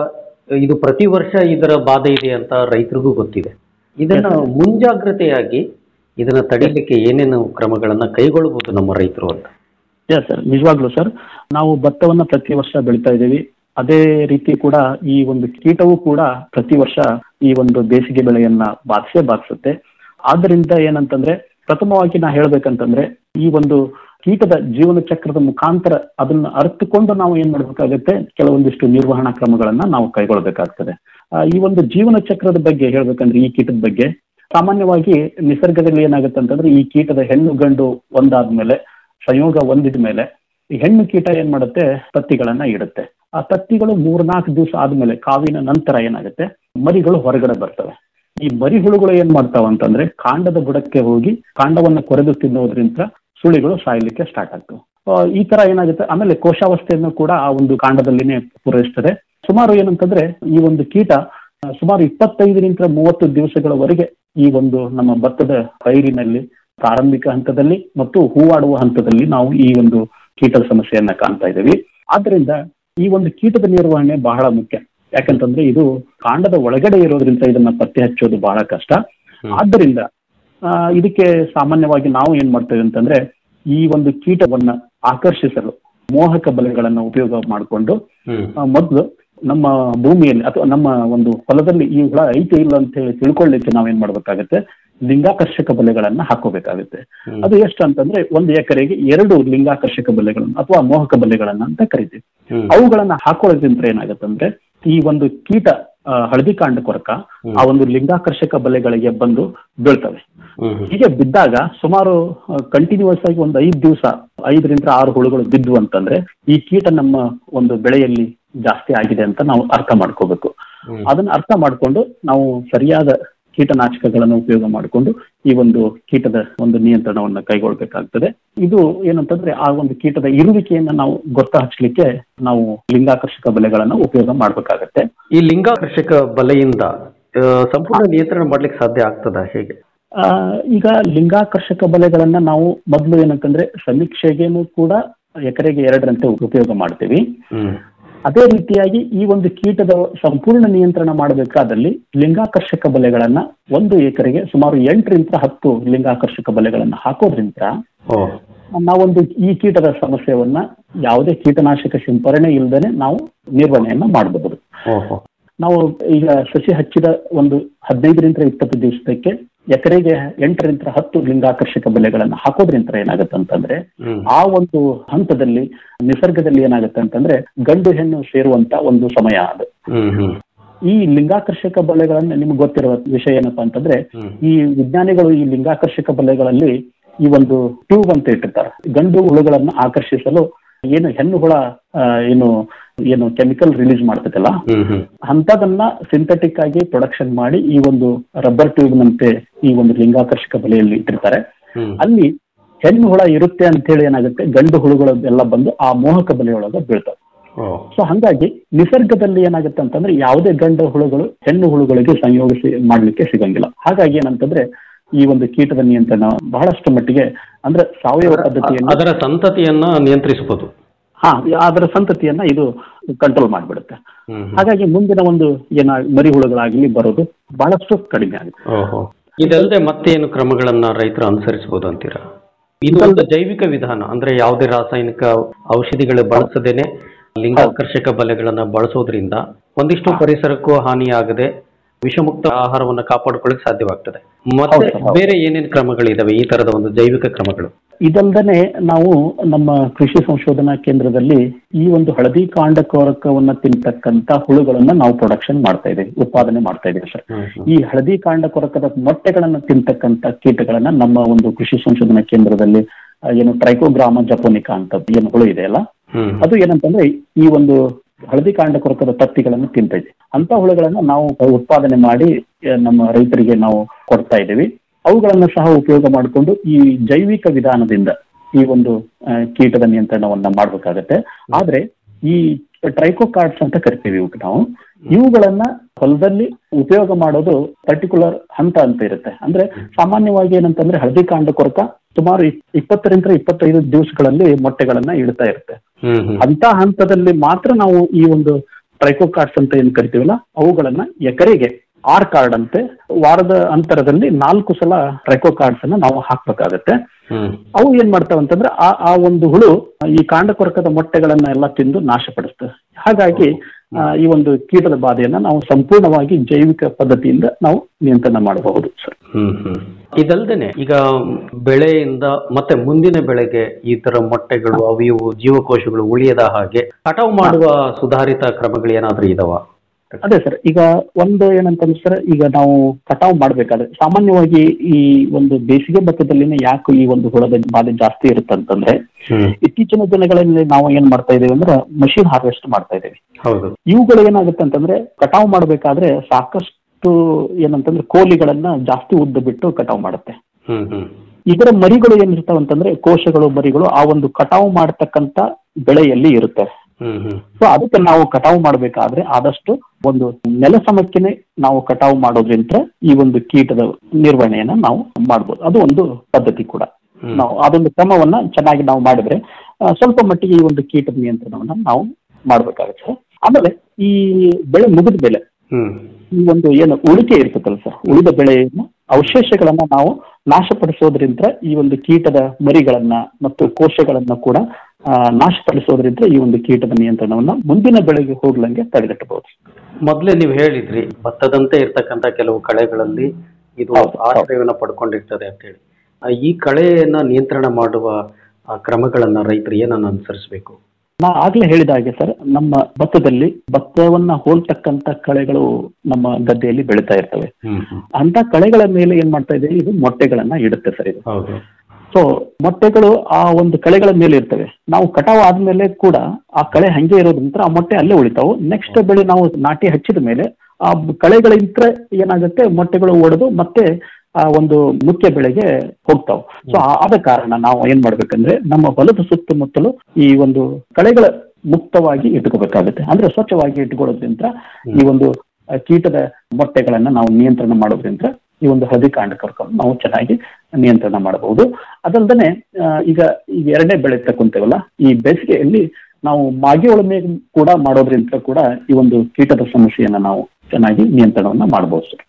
ಇದು ಪ್ರತಿ ವರ್ಷ ಇದರ ಬಾಧೆ ಇದೆ ಅಂತ ರೈತರಿಗೂ ಗೊತ್ತಿದೆ ಇದನ್ನ ಮುಂಜಾಗ್ರತೆಯಾಗಿ ಇದನ್ನ ತಡಿಲಿಕ್ಕೆ ಏನೇನು ಕ್ರಮಗಳನ್ನ ಕೈಗೊಳ್ಳಬಹುದು ನಮ್ಮ ರೈತರು ಅಂತ ಎಸ್ ಸರ್ ನಿಜವಾಗ್ಲೂ ಸರ್ ನಾವು ಭತ್ತವನ್ನ ಪ್ರತಿ ವರ್ಷ ಬೆಳಿತಾ ಇದ್ದೀವಿ ಅದೇ ರೀತಿ ಕೂಡ ಈ ಒಂದು ಕೀಟವು ಕೂಡ ಪ್ರತಿ ವರ್ಷ ಈ ಒಂದು ಬೇಸಿಗೆ ಬೆಳೆಯನ್ನ ಬಾಧಿಸೇ ಬಾಧಿಸುತ್ತೆ ಆದ್ರಿಂದ ಏನಂತಂದ್ರೆ ಪ್ರಥಮವಾಗಿ ನಾ ಹೇಳ್ಬೇಕಂತಂದ್ರೆ ಈ ಒಂದು ಕೀಟದ ಜೀವನ ಚಕ್ರದ ಮುಖಾಂತರ ಅದನ್ನ ಅರ್ಥಕೊಂಡು ನಾವು ಏನ್ ಮಾಡ್ಬೇಕಾಗುತ್ತೆ ಕೆಲವೊಂದಿಷ್ಟು ನಿರ್ವಹಣಾ ಕ್ರಮಗಳನ್ನ ನಾವು ಕೈಗೊಳ್ಬೇಕಾಗ್ತದೆ ಆ, ಈ ಒಂದು ಜೀವನ ಚಕ್ರದ ಬಗ್ಗೆ ಹೇಳ್ಬೇಕಂದ್ರೆ ಈ ಕೀಟದ ಬಗ್ಗೆ ಸಾಮಾನ್ಯವಾಗಿ ನಿಸರ್ಗದಲ್ಲಿ ಏನಾಗುತ್ತೆ ಅಂತಂದ್ರೆ ಈ ಕೀಟದ ಹೆಣ್ಣು ಗಂಡು ಒಂದಾದ್ಮೇಲೆ ಸಂಯೋಗ ಹೊಂದಿದ ಮೇಲೆ ಈ ಹೆಣ್ಣು ಕೀಟ ಏನ್ ಮಾಡುತ್ತೆ ತತ್ತಿಗಳನ್ನ ಇಡುತ್ತೆ ಆ ತತ್ತಿಗಳು ಮೂರ್ನಾಲ್ಕು ದಿವಸ ಆದ್ಮೇಲೆ ಕಾವಿನ ನಂತರ ಏನಾಗುತ್ತೆ ಮರಿಗಳು ಹೊರಗಡೆ ಬರ್ತವೆ ಈ ಮರಿ ಹುಳುಗಳು ಏನ್ ಮಾಡ್ತಾವ ಅಂತಂದ್ರೆ ಕಾಂಡದ ಬುಡಕ್ಕೆ ಹೋಗಿ ಕಾಂಡವನ್ನ ಕೊರೆದು ತಿನ್ನೋದ್ರಿಂದ ಸುಳಿಗಳು ಸಾಯ್ಲಿಕ್ಕೆ ಸ್ಟಾರ್ಟ್ ಆಗ್ತವೆ ಆ, ಈ ತರ ಏನಾಗುತ್ತೆ ಆಮೇಲೆ ಕೋಶಾವಸ್ಥೆಯನ್ನು ಕೂಡ ಆ ಒಂದು ಕಾಂಡದಲ್ಲಿನೇ ಪೂರೈಸ್ತದೆ ಸುಮಾರು ಏನಂತಂದ್ರೆ ಈ ಒಂದು ಕೀಟ ಆ, ಸುಮಾರು ಇಪ್ಪತ್ತೈದರಿಂದ ಮೂವತ್ತು ದಿವಸಗಳವರೆಗೆ ಈ ಒಂದು ನಮ್ಮ ಭತ್ತದ ಪೈರಿನಲ್ಲಿ ಪ್ರಾರಂಭಿಕ ಹಂತದಲ್ಲಿ ಮತ್ತು ಹೂವಾಡುವ ಹಂತದಲ್ಲಿ ನಾವು ಈ ಒಂದು ಕೀಟದ ಸಮಸ್ಯೆಯನ್ನ ಕಾಣ್ತಾ ಇದ್ದೀವಿ ಆದ್ರಿಂದ ಈ ಒಂದು ಕೀಟದ ನಿರ್ವಹಣೆ ಬಹಳ ಮುಖ್ಯ ಯಾಕಂತಂದ್ರೆ ಇದು ಕಾಂಡದ ಒಳಗಡೆ ಇರೋದ್ರಿಂದ ಇದನ್ನ ಪತ್ತೆ ಹಚ್ಚೋದು ಬಹಳ ಕಷ್ಟ ಆದ್ದರಿಂದ ಆ, ಇದಕ್ಕೆ ಸಾಮಾನ್ಯವಾಗಿ ನಾವು ಏನ್ ಮಾಡ್ತೇವೆ ಅಂತಂದ್ರೆ ಈ ಒಂದು ಕೀಟವನ್ನ ಆಕರ್ಷಿಸಲು ಮೋಹಕ ಬಲೆಗಳನ್ನ ಉಪಯೋಗ ಮಾಡಿಕೊಂಡು ಮೊದಲು ನಮ್ಮ ಭೂಮಿಯಲ್ಲಿ ಅಥವಾ ನಮ್ಮ ಒಂದು ಹೊಲದಲ್ಲಿ ಈ ಹುಳ ಐತೆ ಇಲ್ಲ ಅಂತ ಹೇಳಿ ತಿಳ್ಕೊಳ್ಳಿಕ್ಕೆ ನಾವೇನ್ ಮಾಡ್ಬೇಕಾಗತ್ತೆ ಲಿಂಗಾಕರ್ಷಕ ಬಲೆಗಳನ್ನ ಹಾಕೋಬೇಕಾಗುತ್ತೆ ಅದು ಎಷ್ಟು ಅಂತಂದ್ರೆ ಒಂದು ಎಕರೆಗೆ ಎರಡು ಲಿಂಗಾಕರ್ಷಕ ಬಲೆಗಳನ್ನ ಅಥವಾ ಮೋಹಕ ಬಲೆಗಳನ್ನ ಅಂತ ಕರಿತೀವಿ ಅವುಗಳನ್ನ ಹಾಕೊಳ್ಳೋದ್ರಿಂದ ಏನಾಗತ್ತಂದ್ರೆ ಈ ಒಂದು ಕೀಟ ಆ, ಹಳದಿ ಕಾಂಡ ಕೊರಕ ಆ ಒಂದು ಲಿಂಗಾಕರ್ಷಕ ಬಲೆಗಳಿಗೆ ಬಂದು ಬೀಳ್ತವೆ ಹೀಗೆ ಬಿದ್ದಾಗ ಸುಮಾರು ಕಂಟಿನ್ಯೂಸ್ ಆಗಿ ಒಂದು ಐದು ದಿವಸ ಐದರಿಂದ ಆರು ಹುಳುಗಳು ಬಿದ್ದು ಅಂತಂದ್ರೆ ಈ ಕೀಟ ನಮ್ಮ ಒಂದು ಬೆಳೆಯಲ್ಲಿ ಜಾಸ್ತಿ ಆಗಿದೆ ಅಂತ ನಾವು ಅರ್ಥ ಮಾಡ್ಕೋಬೇಕು ಅದನ್ನ ಅರ್ಥ ಮಾಡ್ಕೊಂಡು ನಾವು ಸರಿಯಾದ ಕೀಟನಾಶಕಗಳನ್ನು ಉಪಯೋಗ ಮಾಡಿಕೊಂಡು ಈ ಒಂದು ಕೀಟದ ಒಂದು ನಿಯಂತ್ರಣವನ್ನ ಕೈಗೊಳ್ಬೇಕಾಗ್ತದೆ ಇದು ಏನಂತಂದ್ರೆ ಆ ಒಂದು ಕೀಟದ ಇರುವಿಕೆಯನ್ನ ನಾವು ಗೊತ್ತ ಹಚ್ಚಲಿಕ್ಕೆ ನಾವು ಲಿಂಗಾಕರ್ಷಕ ಬಲೆಗಳನ್ನ ಉಪಯೋಗ ಮಾಡ್ಬೇಕಾಗತ್ತೆ ಈ ಲಿಂಗಾಕರ್ಷಕ ಬಲೆಯಿಂದ ಆ, ಸಂಪೂರ್ಣ ನಿಯಂತ್ರಣ ಮಾಡ್ಲಿಕ್ಕೆ ಸಾಧ್ಯ ಆಗ್ತದ ಹೇಗೆ ಆ, ಈಗ ಲಿಂಗಾಕರ್ಷಕ ಬಲೆಗಳನ್ನ ನಾವು ಮೊದಲು ಏನಂತಂದ್ರೆ ಸಮೀಕ್ಷೆಗೇನು ಕೂಡ ಎಕರೆಗೆ ಎರಡರಂತೆ ಉಪಯೋಗ ಮಾಡ್ತೀವಿ ಅದೇ ರೀತಿಯಾಗಿ ಈ ಒಂದು ಕೀಟದ ಸಂಪೂರ್ಣ ನಿಯಂತ್ರಣ ಮಾಡಬೇಕಾದಲ್ಲಿ ಲಿಂಗಾಕರ್ಷಕ ಬಲೆಗಳನ್ನ ಒಂದು ಎಕರೆಗೆ ಸುಮಾರು ಎಂಟರಿಂದ ಹತ್ತು ಲಿಂಗಾಕರ್ಷಕ ಬಲೆಗಳನ್ನ ಹಾಕೋದ್ರಿಂದ ನಾವೊಂದು ಈ ಕೀಟದ ಸಮಸ್ಯೆಯನ್ನ ಯಾವುದೇ ಕೀಟನಾಶಕ ಸಿಂಪರಣೆ ಇಲ್ಲದೇನೆ ನಾವು ನಿರ್ವಹಣೆಯನ್ನ ಮಾಡಬಹುದು ನಾವು ಈಗ ಸಸಿ ಹಚ್ಚಿದ ಒಂದು ಹದಿನೈದರಿಂದ ಇಪ್ಪತ್ತು ದಿವಸಕ್ಕೆ ಎಕರೆಗೆ ಎಂಟರಿಂದ ಹತ್ತು ಲಿಂಗಾಕರ್ಷಕ ಬಲೆಗಳನ್ನ ಹಾಕೋದ್ರಿಂದ ಏನಾಗುತ್ತೆ ಅಂತಂದ್ರೆ ಆ ಒಂದು ಹಂತದಲ್ಲಿ ನಿಸರ್ಗದಲ್ಲಿ ಏನಾಗುತ್ತೆ ಅಂತಂದ್ರೆ ಗಂಡು ಹೆಣ್ಣು ಸೇರುವಂತ ಒಂದು ಸಮಯ ಅದು ಈ ಲಿಂಗಾಕರ್ಷಕ ಬಲೆಗಳನ್ನ ನಿಮ್ಗೆ ಗೊತ್ತಿರುವ ವಿಷಯ ಏನಪ್ಪಾ ಅಂತಂದ್ರೆ ಈ ವಿಜ್ಞಾನಿಗಳು ಈ ಲಿಂಗಾಕರ್ಷಕ ಬಲೆಗಳಲ್ಲಿ ಈ ಒಂದು ಟ್ಯೂಬ್ ಅಂತ ಇಟ್ಟಿರ್ತಾರೆ ಗಂಡು ಹುಳುಗಳನ್ನ ಆಕರ್ಷಿಸಲು ಏನು ಹೆಣ್ಣು ಹುಳ ಆ, ಏನು ಏನು ಕೆಮಿಕಲ್ ರಿಲೀಸ್ ಮಾಡ್ತೈತಲ್ಲ ಅಂತದನ್ನ ಸಿಂಥೆಟಿಕ್ ಆಗಿ ಪ್ರೊಡಕ್ಷನ್ ಮಾಡಿ ಈ ಒಂದು ರಬ್ಬರ್ ಟ್ಯೂಬ್ ನಂತೆ ಈ ಒಂದು ಲಿಂಗಾಕರ್ಷಕ ಬಲೆಯಲ್ಲಿ ಇಟ್ಟಿರ್ತಾರೆ ಅಲ್ಲಿ ಹೆಣ್ಣು ಹುಳ ಇರುತ್ತೆ ಅಂತ ಹೇಳಿ ಏನಾಗುತ್ತೆ ಗಂಡು ಹುಳುಗಳು ಎಲ್ಲ ಬಂದು ಆ ಮೋಹಕ ಬಲೆಯೊಳಗೆ ಬೀಳ್ತವೆ ಸೊ ಹಂಗಾಗಿ ನಿಸರ್ಗದಲ್ಲಿ ಏನಾಗುತ್ತೆ ಅಂತಂದ್ರೆ ಯಾವುದೇ ಗಂಡು ಹುಳುಗಳು ಹೆಣ್ಣು ಹುಳುಗಳಿಗೆ ಸಂಯೋಗಿಸಿ ಮಾಡ್ಲಿಕ್ಕೆ ಸಿಗಂಗಿಲ್ಲ ಹಾಗಾಗಿ ಏನಂತಂದ್ರೆ ಈ ಒಂದು ಕೀಟದ ನಿಯಂತ್ರಣ ಬಹಳಷ್ಟು ಮಟ್ಟಿಗೆ ಅಂದ್ರೆ ಸಾವಯವ ಪದ್ಧತಿಯಲ್ಲಿ ಅದರ ಸಂತತಿಯನ್ನ ನಿಯಂತ್ರಿಸಬಹುದು ಹಾ ಅದರ ಸಂತತಿಯನ್ನ ಇದು ಕಂಟ್ರೋಲ್ ಮಾಡ್ಬಿಡುತ್ತೆ ಹಾಗಾಗಿ ಮುಂದಿನ ಒಂದು ಏನ ಮರಿ ಹುಳುಗಳಾಗ್ಲಿ ಬರೋದು ಬಹಳಷ್ಟು ಕಡಿಮೆ ಆಗುತ್ತೆ ಓಹೋ ಇದಲ್ಲದೆ ಮತ್ತೇನು ಕ್ರಮಗಳನ್ನ ರೈತರು ಅನುಸರಿಸಬಹುದು ಅಂತೀರಾ ಇದು ಒಂದು ಜೈವಿಕ ವಿಧಾನ ಅಂದ್ರೆ ಯಾವುದೇ ರಾಸಾಯನಿಕ ಔಷಧಿಗಳು ಬಳಸದೇನೆ ಲಿಂಗಾಕರ್ಷಕ ಬಲೆಗಳನ್ನ ಬಳಸೋದ್ರಿಂದ ಒಂದಿಷ್ಟು ಪರಿಸರಕ್ಕೂ ಹಾನಿಯಾಗದೆ ವಿಷಮುಕ್ತ ಆಹಾರವನ್ನ ಕಾಪಾಡಿಕೊಳ್ಳಕ್ಕೆ ಸಾಧ್ಯವಾಗ್ತದೆ ಮತ್ತೆ ಹೌದು, ಹೌದು. ಬೇರೆ ಏನೇನು ಕ್ರಮಗಳಿದಾವೆ ಈ ತರದ ಒಂದು ಜೈವಿಕ ಕ್ರಮಗಳು ಇದಲ್ದನೆ ನಾವು ನಮ್ಮ ಕೃಷಿ ಸಂಶೋಧನಾ ಕೇಂದ್ರದಲ್ಲಿ ಈ ಒಂದು ಹಳದಿ ಕಾಂಡ ಕೊರಕವನ್ನ ತಿಂತಕ್ಕಂತ ಹುಳುಗಳನ್ನ ನಾವು ಪ್ರೊಡಕ್ಷನ್ ಮಾಡ್ತಾ ಇದ್ದೀವಿ ಉತ್ಪಾದನೆ ಮಾಡ್ತಾ ಇದ್ದೀವಿ ಸರ್ ಈ ಹಳದಿ ಕಾಂಡ ಕೊರಕದ ಮೊಟ್ಟೆಗಳನ್ನ ತಿಂತಕ್ಕಂತ ಕೀಟಗಳನ್ನ ನಮ್ಮ ಒಂದು ಕೃಷಿ ಸಂಶೋಧನಾ ಕೇಂದ್ರದಲ್ಲಿ ಆ, ಏನು ಟ್ರೈಕೋಗ್ರಾಮ ಜಪೋನಿಕಾ ಅಂತ ಏನು ಹುಳು ಇದೆಯಲ್ಲ ಅದು ಏನಂತಂದ್ರೆ ಈ ಒಂದು ಹಳದಿ ಕಾಂಡ ಕೊರಕದ ತತ್ತಿಗಳನ್ನು ತಿಂತೈತೆ ಅಂತ ಹುಳುಗಳನ್ನ ನಾವು ಉತ್ಪಾದನೆ ಮಾಡಿ ಆ, ನಮ್ಮ ರೈತರಿಗೆ ನಾವು ಕೊಡ್ತಾ ಇದ್ದೀವಿ ಅವುಗಳನ್ನ ಸಹ ಉಪಯೋಗ ಮಾಡಿಕೊಂಡು ಈ ಜೈವಿಕ ವಿಧಾನದಿಂದ ಈ ಒಂದು ಆ, ಕೀಟದ ನಿಯಂತ್ರಣವನ್ನ ಮಾಡ್ಬೇಕಾಗತ್ತೆ ಆದ್ರೆ ಈ ಟ್ರೈಕೋಕಾರ್ಡ್ಸ್ ಅಂತ ಕರಿತೀವಿ ಇವಕ್ಕೆ ನಾವು ಇವುಗಳನ್ನ ಹೊಲದಲ್ಲಿ ಉಪಯೋಗ ಮಾಡೋದು ಪರ್ಟಿಕ್ಯುಲರ್ ಹಂತ ಅಂತ ಇರುತ್ತೆ ಅಂದ್ರೆ ಸಾಮಾನ್ಯವಾಗಿ ಏನಂತಂದ್ರೆ ಹಳದಿ ಕಾಂಡ ಕೊರಕ ಸುಮಾರು ಇಪ್- ಇಪ್ಪತ್ತರಿಂದ ಇಪ್ಪತ್ತೈದು ದಿವಸಗಳಲ್ಲಿ ಮೊಟ್ಟೆಗಳನ್ನ ಇಡ್ತಾ ಇರುತ್ತೆ ಅಂತ ಹಂತದಲ್ಲಿ ಮಾತ್ರ ನಾವು ಈ ಒಂದು ಟ್ರೈಕೋ ಕಾರ್ಡ್ಸ್ ಅಂತ ಏನ್ ಕರಿತೀವಲ್ಲ ಅವುಗಳನ್ನ ಎಕರೆಗೆ ಆರ್ ಕಾರ್ಡ್ ಅಂತೆ ವಾರದ ಅಂತರದಲ್ಲಿ ನಾಲ್ಕು ಸಲ ಟ್ರೈಕೋ ಕಾರ್ಡ್ಸ್ ಅನ್ನ ನಾವು ಹಾಕ್ಬೇಕಾಗತ್ತೆ ಅವು ಏನ್ ಮಾಡ್ತಾವ ಅಂತಂದ್ರೆ ಆ ಆ ಒಂದು ಹುಳು ಈ ಕಾಂಡಕೊರಕದ ಮೊಟ್ಟೆಗಳನ್ನ ಎಲ್ಲ ತಿಂದು ನಾಶಪಡಿಸ್ತವೆ ಹಾಗಾಗಿ ಆ, ಈ ಒಂದು ಕೀಟದ ಬಾಧೆಯನ್ನ ನಾವು ಸಂಪೂರ್ಣವಾಗಿ ಜೈವಿಕ ಪದ್ಧತಿಯಿಂದ ನಾವು ನಿಯಂತ್ರಣ ಮಾಡಬಹುದು ಸರ್ ಹ್ಮ್ ಹ್ಮ್ ಇದಲ್ದೇನೆ ಈಗ ಬೆಳೆಯಿಂದ ಮತ್ತೆ ಮುಂದಿನ ಬೆಳೆಗೆ ಈ ತರ ಮೊಟ್ಟೆಗಳು ಅವು ಇವು ಜೀವಕೋಶಗಳು ಉಳಿಯದ ಹಾಗೆ ಕಟಾವು ಮಾಡುವ ಸುಧಾರಿತ ಕ್ರಮಗಳು ಏನಾದ್ರೂ ಇದಾವ ಅದೇ ಸರ್ ಈಗ ಒಂದು ಏನಂತಂದ್ರೆ ಸರ್ ಈಗ ನಾವು ಕಟಾವು ಮಾಡ್ಬೇಕಾದ್ರೆ ಸಾಮಾನ್ಯವಾಗಿ ಈ ಒಂದು ಬೇಸಿಗೆ ಭತ್ತದಲ್ಲಿನೇ ಯಾಕೆ ಈ ಒಂದು ಹುಳದ ಬಾಧೆ ಜಾಸ್ತಿ ಇರುತ್ತಂತಂದ್ರೆ ಇತ್ತೀಚಿನ ದಿನಗಳಲ್ಲಿ ನಾವು ಏನ್ ಮಾಡ್ತಾ ಇದೀವಿ ಅಂದ್ರೆ ಮಷಿನ್ ಹಾರ್ವೆಸ್ಟ್ ಮಾಡ್ತಾ ಇದೀವಿ ಹೌದು ಇವುಗಳು ಏನಾಗುತ್ತೆ ಅಂತಂದ್ರೆ ಕಟಾವು ಮಾಡಬೇಕಾದ್ರೆ ಸಾಕಷ್ಟು ಏನಂತಂದ್ರೆ ಕೋಲಿಗಳನ್ನ ಜಾಸ್ತಿ ಉದ್ದ ಬಿಟ್ಟು ಕಟಾವು ಮಾಡುತ್ತೆ ಹ್ಮ್ ಹ್ಮ್ ಇದರ ಮರಿಗಳು ಏನಿರ್ತಾವ ಅಂತಂದ್ರೆ ಕೋಶಗಳು ಮರಿಗಳು ಆ ಒಂದು ಕಟಾವು ಮಾಡತಕ್ಕಂತ ಬೆಳೆಯಲ್ಲಿ ಇರುತ್ತೆ ಹ್ಮ್ ಹ್ಮ್ ಸೊ ಅದಕ್ಕೆ ನಾವು ಕಟಾವು ಮಾಡಬೇಕಾದ್ರೆ ಆದಷ್ಟು ಒಂದು ನೆಲ ಸಮಕ್ಕೆನೆ ನಾವು ಕಟಾವು ಮಾಡೋದ್ರಿಂದ ಈ ಒಂದು ಕೀಟದ ನಿರ್ವಹಣೆಯನ್ನ ನಾವು ಮಾಡ್ಬೋದು ಅದು ಒಂದು ಪದ್ಧತಿ ಕೂಡ ನಾವು ಅದೊಂದು ಕ್ರಮವನ್ನ ಚೆನ್ನಾಗಿ ನಾವು ಮಾಡಿದ್ರೆ ಆ, ಸ್ವಲ್ಪ ಮಟ್ಟಿಗೆ ಈ ಒಂದು ಕೀಟದ ನಿಯಂತ್ರಣವನ್ನ ನಾವು ಮಾಡ್ಬೇಕಾಗುತ್ತೆ ಆಮೇಲೆ ಈ ಬೆಳೆ ಮುಗಿದ ಬೆಲೆ ಹ್ಮ್ ಈ ಒಂದು ಏನು ಉಳಿಕೆ ಇರ್ತದಲ್ಲ ಸರ್ ಉಳಿದ ಬೆಳೆಯನ್ನು ಅವಶೇಷಗಳನ್ನ ನಾವು ನಾಶಪಡಿಸೋದ್ರಿಂದ ಈ ಒಂದು ಕೀಟದ ಮರಿಗಳನ್ನ ಮತ್ತು ಕೋಶಗಳನ್ನ ಕೂಡ ಆ, ನಾಶಪಡಿಸೋದ್ರಿಂದ ಈ ಒಂದು ಕೀಟದ ನಿಯಂತ್ರಣವನ್ನ ಮುಂದಿನ ಬೆಳೆಗೆ ಹೋಗ್ಲಂಗೆ ತಡೆಗಟ್ಟಬಹುದು ಮೊದ್ಲೇ ನೀವು ಹೇಳಿದ್ರಿ ಭತ್ತದಂತೆ ಇರ್ತಕ್ಕಂಥ ಕೆಲವು ಕಳೆಗಳಲ್ಲಿ ಇದು ಆಶ್ರಯವನ್ನ ಪಡ್ಕೊಂಡಿರ್ತದೆ ಅಂತ ಹೇಳಿ ಆ, ಈ ಕಳೆಯನ್ನ ನಿಯಂತ್ರಣ ಮಾಡುವ ಆ, ಕ್ರಮಗಳನ್ನ ರೈತರು ಏನನ್ನ ಅನುಸರಿಸಬೇಕು ನಾ ಆಗ್ಲೇ ಹೇಳಿದ ಹಾಗೆ ಸರ್ ನಮ್ಮ ಭತ್ತದಲ್ಲಿ ಭತ್ತವನ್ನ ಹೋಲ್ತಕ್ಕಂತ ಕಳೆಗಳು ನಮ್ಮ ಗದ್ದೆಯಲ್ಲಿ ಬೆಳೀತಾ ಇರ್ತವೆ ಅಂತ ಕಳೆಗಳ ಮೇಲೆ ಏನ್ ಮಾಡ್ತಾ ಇದೆ ಇದು ಮೊಟ್ಟೆಗಳನ್ನ ಇಡುತ್ತೆ ಸರ್ ಇದು ಹೌದು ಸೊ ಮೊಟ್ಟೆಗಳು ಆ ಒಂದು ಕಳೆಗಳ ಮೇಲೆ ಇರ್ತವೆ ನಾವು ಕಟಾವ್ ಆದ್ಮೇಲೆ ಕೂಡ ಆ ಕಳೆ ಹಂಗೆ ಇರೋದ್ರಿಂದ ಆ ಮೊಟ್ಟೆ ಅಲ್ಲೇ ಉಳಿತಾವು ನೆಕ್ಸ್ಟ್ ಬೆಳೆ ನಾವು ನಾಟಿ ಹಚ್ಚಿದ ಮೇಲೆ ಆ ಕಳೆಗಳಿಂದ ಏನಾಗುತ್ತೆ ಮೊಟ್ಟೆಗಳು ಒಡೆದು ಮತ್ತೆ ಆ ಒಂದು ಮುಖ್ಯ ಬೆಳೆಗೆ ಹೋಗ್ತಾವ್ ಸೊ ಆದ ಕಾರಣ ನಾವು ಏನ್ ಮಾಡ್ಬೇಕಂದ್ರೆ ನಮ್ಮ ಹೊಲದ ಸುತ್ತಮುತ್ತಲು ಈ ಒಂದು ಕಳೆಗಳ ಮುಕ್ತವಾಗಿ ಇಟ್ಕೋಬೇಕಾಗುತ್ತೆ ಅಂದ್ರೆ ಸ್ವಚ್ಛವಾಗಿ ಇಟ್ಕೊಳ್ಳೋದ್ರಿಂದ ಈ ಒಂದು ಆ, ಕೀಟದ ಮೊಟ್ಟೆಗಳನ್ನ ನಾವು ನಿಯಂತ್ರಣ ಮಾಡೋದ್ರಿಂದ ಈ ಒಂದು ಹಳದಿ ಕಾಂಡಕರ್ಕವನ್ನು ನಾವು ಚೆನ್ನಾಗಿ ನಿಯಂತ್ರಣ ಮಾಡಬಹುದು ಅದಲ್ದನೆ ಆ, ಈಗ ಈಗ ಎರಡನೇ ಬೆಳೆ ತಕೊಂತೇವಲ್ಲ ಈ ಬೇಸಿಗೆಯಲ್ಲಿ ನಾವು ಮಾಗಿ ಉಳುಮೆ ಕೂಡ ಮಾಡೋದ್ರಿಂದ ಕೂಡ ಈ ಒಂದು ಕೀಟದ ಸಮಸ್ಯೆಯನ್ನ ನಾವು ಚೆನ್ನಾಗಿ ನಿಯಂತ್ರಣವನ್ನ ಮಾಡಬಹುದು ಸರ್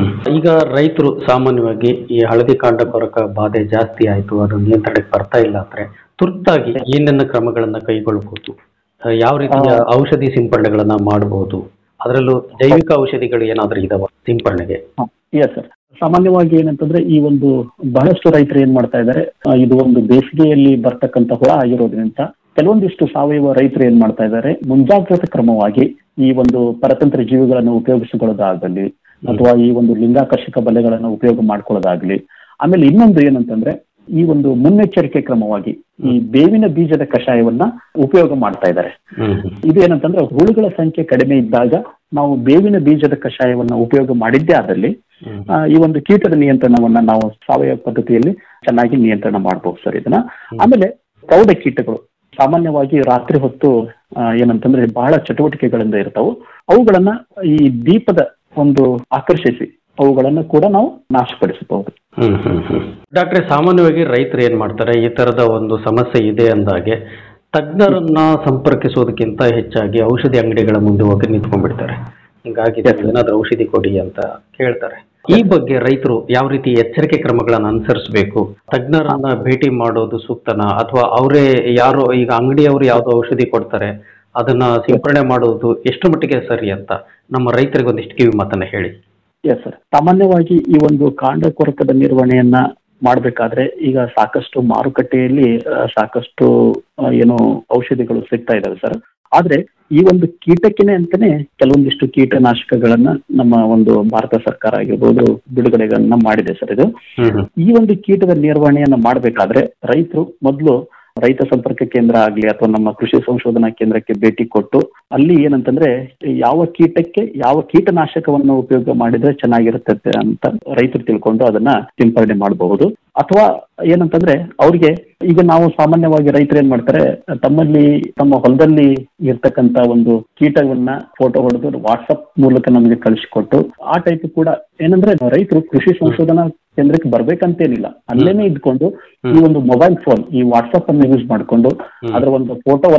ಈಗ ರೈತರು ಸಾಮಾನ್ಯವಾಗಿ ಈ ಹಳದಿ ಕಾಂಡ ಕೊರಕ ಬಾಧೆ ಜಾಸ್ತಿ ಆಯ್ತು ಅದು ನಿಯಂತ್ರಣಕ್ಕೆ ಬರ್ತಾ ಇಲ್ಲ ಅಂದ್ರೆ ತುರ್ತಾಗಿ ಏನೆನ್ನ ಕ್ರಮಗಳನ್ನ ಕೈಗೊಳ್ಳಬಹುದು ಆ, ಯಾವ ರೀತಿಯ ಔಷಧಿ ಸಿಂಪರಣೆಗಳನ್ನ ಮಾಡಬಹುದು ಅದರಲ್ಲೂ ಜೈವಿಕ ಔಷಧಿಗಳು ಏನಾದ್ರೂ ಇದಾವ ಸಿಂಪರಣೆಗೆ ಎಸ್ ಸರ್ ಸಾಮಾನ್ಯವಾಗಿ ಏನಂತಂದ್ರೆ ಈ ಒಂದು ಬಹಳಷ್ಟು ರೈತರು ಏನ್ ಮಾಡ್ತಾ ಇದ್ದಾರೆ ಆ, ಇದು ಒಂದು ಬೇಸಿಗೆಯಲ್ಲಿ ಬರ್ತಕ್ಕಂತ ಹುಳ ಆಗಿರೋದ್ರಿಂದ ಕೆಲವೊಂದಿಷ್ಟು ಸಾವಯವ ರೈತರು ಏನ್ ಮಾಡ್ತಾ ಇದ್ದಾರೆ ಮುಂಜಾಗ್ರತಾ ಕ್ರಮವಾಗಿ ಈ ಒಂದು ಪರತಂತ್ರ ಜೀವಿಗಳನ್ನು ಉಪಯೋಗಿಸಿಕೊಳ್ಳೋದಾಗಲಿ ಅಥವಾ ಈ ಒಂದು ಲಿಂಗಾಕರ್ಷಕ ಬಲೆಗಳನ್ನು ಉಪಯೋಗ ಮಾಡ್ಕೊಳ್ಳೋದಾಗ್ಲಿ ಆಮೇಲೆ ಇನ್ನೊಂದು ಏನಂತಂದ್ರೆ ಈ ಒಂದು ಮುನ್ನೆಚ್ಚರಿಕೆ ಕ್ರಮವಾಗಿ ಈ ಬೇವಿನ ಬೀಜದ ಕಷಾಯವನ್ನ ಉಪಯೋಗ ಮಾಡ್ತಾ ಇದ್ದಾರೆ ಇದು ಏನಂತಂದ್ರೆ ಹುಳುಗಳ ಸಂಖ್ಯೆ ಕಡಿಮೆ ಇದ್ದಾಗ ನಾವು ಬೇವಿನ ಬೀಜದ ಕಷಾಯವನ್ನ ಉಪಯೋಗ ಮಾಡಿದ್ದೇ ಆದಲ್ಲಿ ಆ, ಈ ಒಂದು ಕೀಟದ ನಿಯಂತ್ರಣವನ್ನ ನಾವು ಸಾವಯವ ಪದ್ಧತಿಯಲ್ಲಿ ಚೆನ್ನಾಗಿ ನಿಯಂತ್ರಣ ಮಾಡಬಹುದು ಸರ್ ಇದನ್ನ ಆಮೇಲೆ ಪ್ರೌಢ ಕೀಟಗಳು ಸಾಮಾನ್ಯವಾಗಿ ರಾತ್ರಿ ಹೊತ್ತು ಆ, ಏನಂತಂದ್ರೆ ಬಹಳ ಚಟುವಟಿಕೆಗಳಿಂದ ಇರ್ತಾವು ಅವುಗಳನ್ನ ಈ ದೀಪದ ಒಂದು ಆಕರ್ಷಿಸಿ ಅವುಗಳನ್ನ ಕೂಡ ನಾವು ನಾಶಪಡಿಸಬಹುದು ಹ್ಮ್ ಹ್ಮ್ ಹ್ಮ್ ಡಾಕ್ಟ್ರೆ ಸಾಮಾನ್ಯವಾಗಿ ರೈತರು ಏನ್ ಮಾಡ್ತಾರೆ ಈ ತರದ ಒಂದು ಸಮಸ್ಯೆ ಇದೆ ಅಂದಾಗೆ ತಜ್ಞರನ್ನ ಸಂಪರ್ಕಿಸೋದಕ್ಕಿಂತ ಹೆಚ್ಚಾಗಿ ಔಷಧಿ ಅಂಗಡಿಗಳ ಮುಂದೆ ಹೋಗಿ ನಿಂತ್ಕೊಂಡ್ಬಿಡ್ತಾರೆ ಹಿಂಗಾಗಿ ಏನಾದ್ರೂ ಔಷಧಿ ಕೊಡಿ ಅಂತ ಕೇಳ್ತಾರೆ ಈ ಬಗ್ಗೆ ರೈತರು ಯಾವ ರೀತಿ ಎಚ್ಚರಿಕೆ ಕ್ರಮಗಳನ್ನ ಅನುಸರಿಸಬೇಕು ತಜ್ಞರನ್ನ ಭೇಟಿ ಮಾಡೋದು ಸೂಕ್ತನಾ ಅಥವಾ ಅವರೇ ಯಾರೋ ಈಗ ಅಂಗಡಿಯವರು ಯಾವ್ದೋ ಔಷಧಿ ಕೊಡ್ತಾರೆ ಅದನ್ನ ಸಿಂಪರಣೆ ಮಾಡೋದು ಎಷ್ಟು ಮಟ್ಟಿಗೆ ಸರಿ ಅಂತ ನಮ್ಮ ರೈತರಿಗೆ ಒಂದಿಷ್ಟು ಕಿವಿ ಮಾತನ್ನ ಹೇಳಿ ಎಸ್ ಸರ್ ಸಾಮಾನ್ಯವಾಗಿ ಈ ಒಂದು ಕಾಂಡ ಕೊರಕದ ನಿರ್ವಹಣೆಯನ್ನ ಮಾಡಬೇಕಾದ್ರೆ ಈಗ ಸಾಕಷ್ಟು ಮಾರುಕಟ್ಟೆಯಲ್ಲಿ ಆ, ಸಾಕಷ್ಟು ಆ, ಏನು ಔಷಧಿಗಳು ಸಿಗ್ತಾ ಇದಾವೆ ಸರ್ ಆದ್ರೆ ಈ ಒಂದು ಕೀಟಕ್ಕೆನೆ ಅಂತಾನೆ ಕೆಲವೊಂದಿಷ್ಟು ಕೀಟನಾಶಕಗಳನ್ನ ನಮ್ಮ ಒಂದು ಭಾರತ ಸರ್ಕಾರ ಆಗಿರ್ಬೋದು ಬಿಡುಗಡೆಗಳನ್ನ ಮಾಡಿದೆ ಸರ್ ಇದು ಈ ಒಂದು ಕೀಟದ ನಿರ್ವಹಣೆಯನ್ನ ಮಾಡಬೇಕಾದ್ರೆ ರೈತರು ಮೊದಲು ರೈತ ಸಂಪರ್ಕ ಕೇಂದ್ರ ಆಗ್ಲಿ ಅಥವಾ ನಮ್ಮ ಕೃಷಿ ಸಂಶೋಧನಾ ಕೇಂದ್ರಕ್ಕೆ ಭೇಟಿ ಕೊಟ್ಟು ಅಲ್ಲಿ ಏನಂತಂದ್ರೆ ಯಾವ ಕೀಟಕ್ಕೆ ಯಾವ ಕೀಟನಾಶಕವನ್ನು ಉಪಯೋಗ ಮಾಡಿದ್ರೆ ಚೆನ್ನಾಗಿರುತ್ತೆ ಅಂತ ರೈತರು ತಿಳ್ಕೊಂಡು ಅದನ್ನ ಸಿಂಪರಣೆ ಮಾಡಬಹುದು ಅಥವಾ ಏನಂತಂದ್ರೆ ಅವ್ರಿಗೆ ಈಗ ನಾವು ಸಾಮಾನ್ಯವಾಗಿ ರೈತರು ಏನ್ ಮಾಡ್ತಾರೆ ತಮ್ಮಲ್ಲಿ ತಮ್ಮ ಹೊಲದಲ್ಲಿ ಇರ್ತಕ್ಕಂತ ಒಂದು ಕೀಟವನ್ನ ಫೋಟೋ ಹೊಡೆದು ವಾಟ್ಸಪ್ ಮೂಲಕ ನಮಗೆ ಕಳಿಸಿಕೊಟ್ಟು ಆ ಟೈಪ್ ಕೂಡ ಏನಂದ್ರೆ ರೈತರು ಕೃಷಿ ಸಂಶೋಧನಾ ಕೇಂದ್ರಕ್ಕೆ ಬರ್ಬೇಕಂತೇನಿಲ್ಲ ಅಲ್ಲೇನೆ ಇದ್ಕೊಂಡು ಈ ಒಂದು ಮೊಬೈಲ್ ಫೋನ್ ಈ ವಾಟ್ಸಪ್ ಅನ್ನು ಯೂಸ್ ಮಾಡ್ಕೊಂಡು ಅದರ ಒಂದು ಫೋಟೋವನ್ನ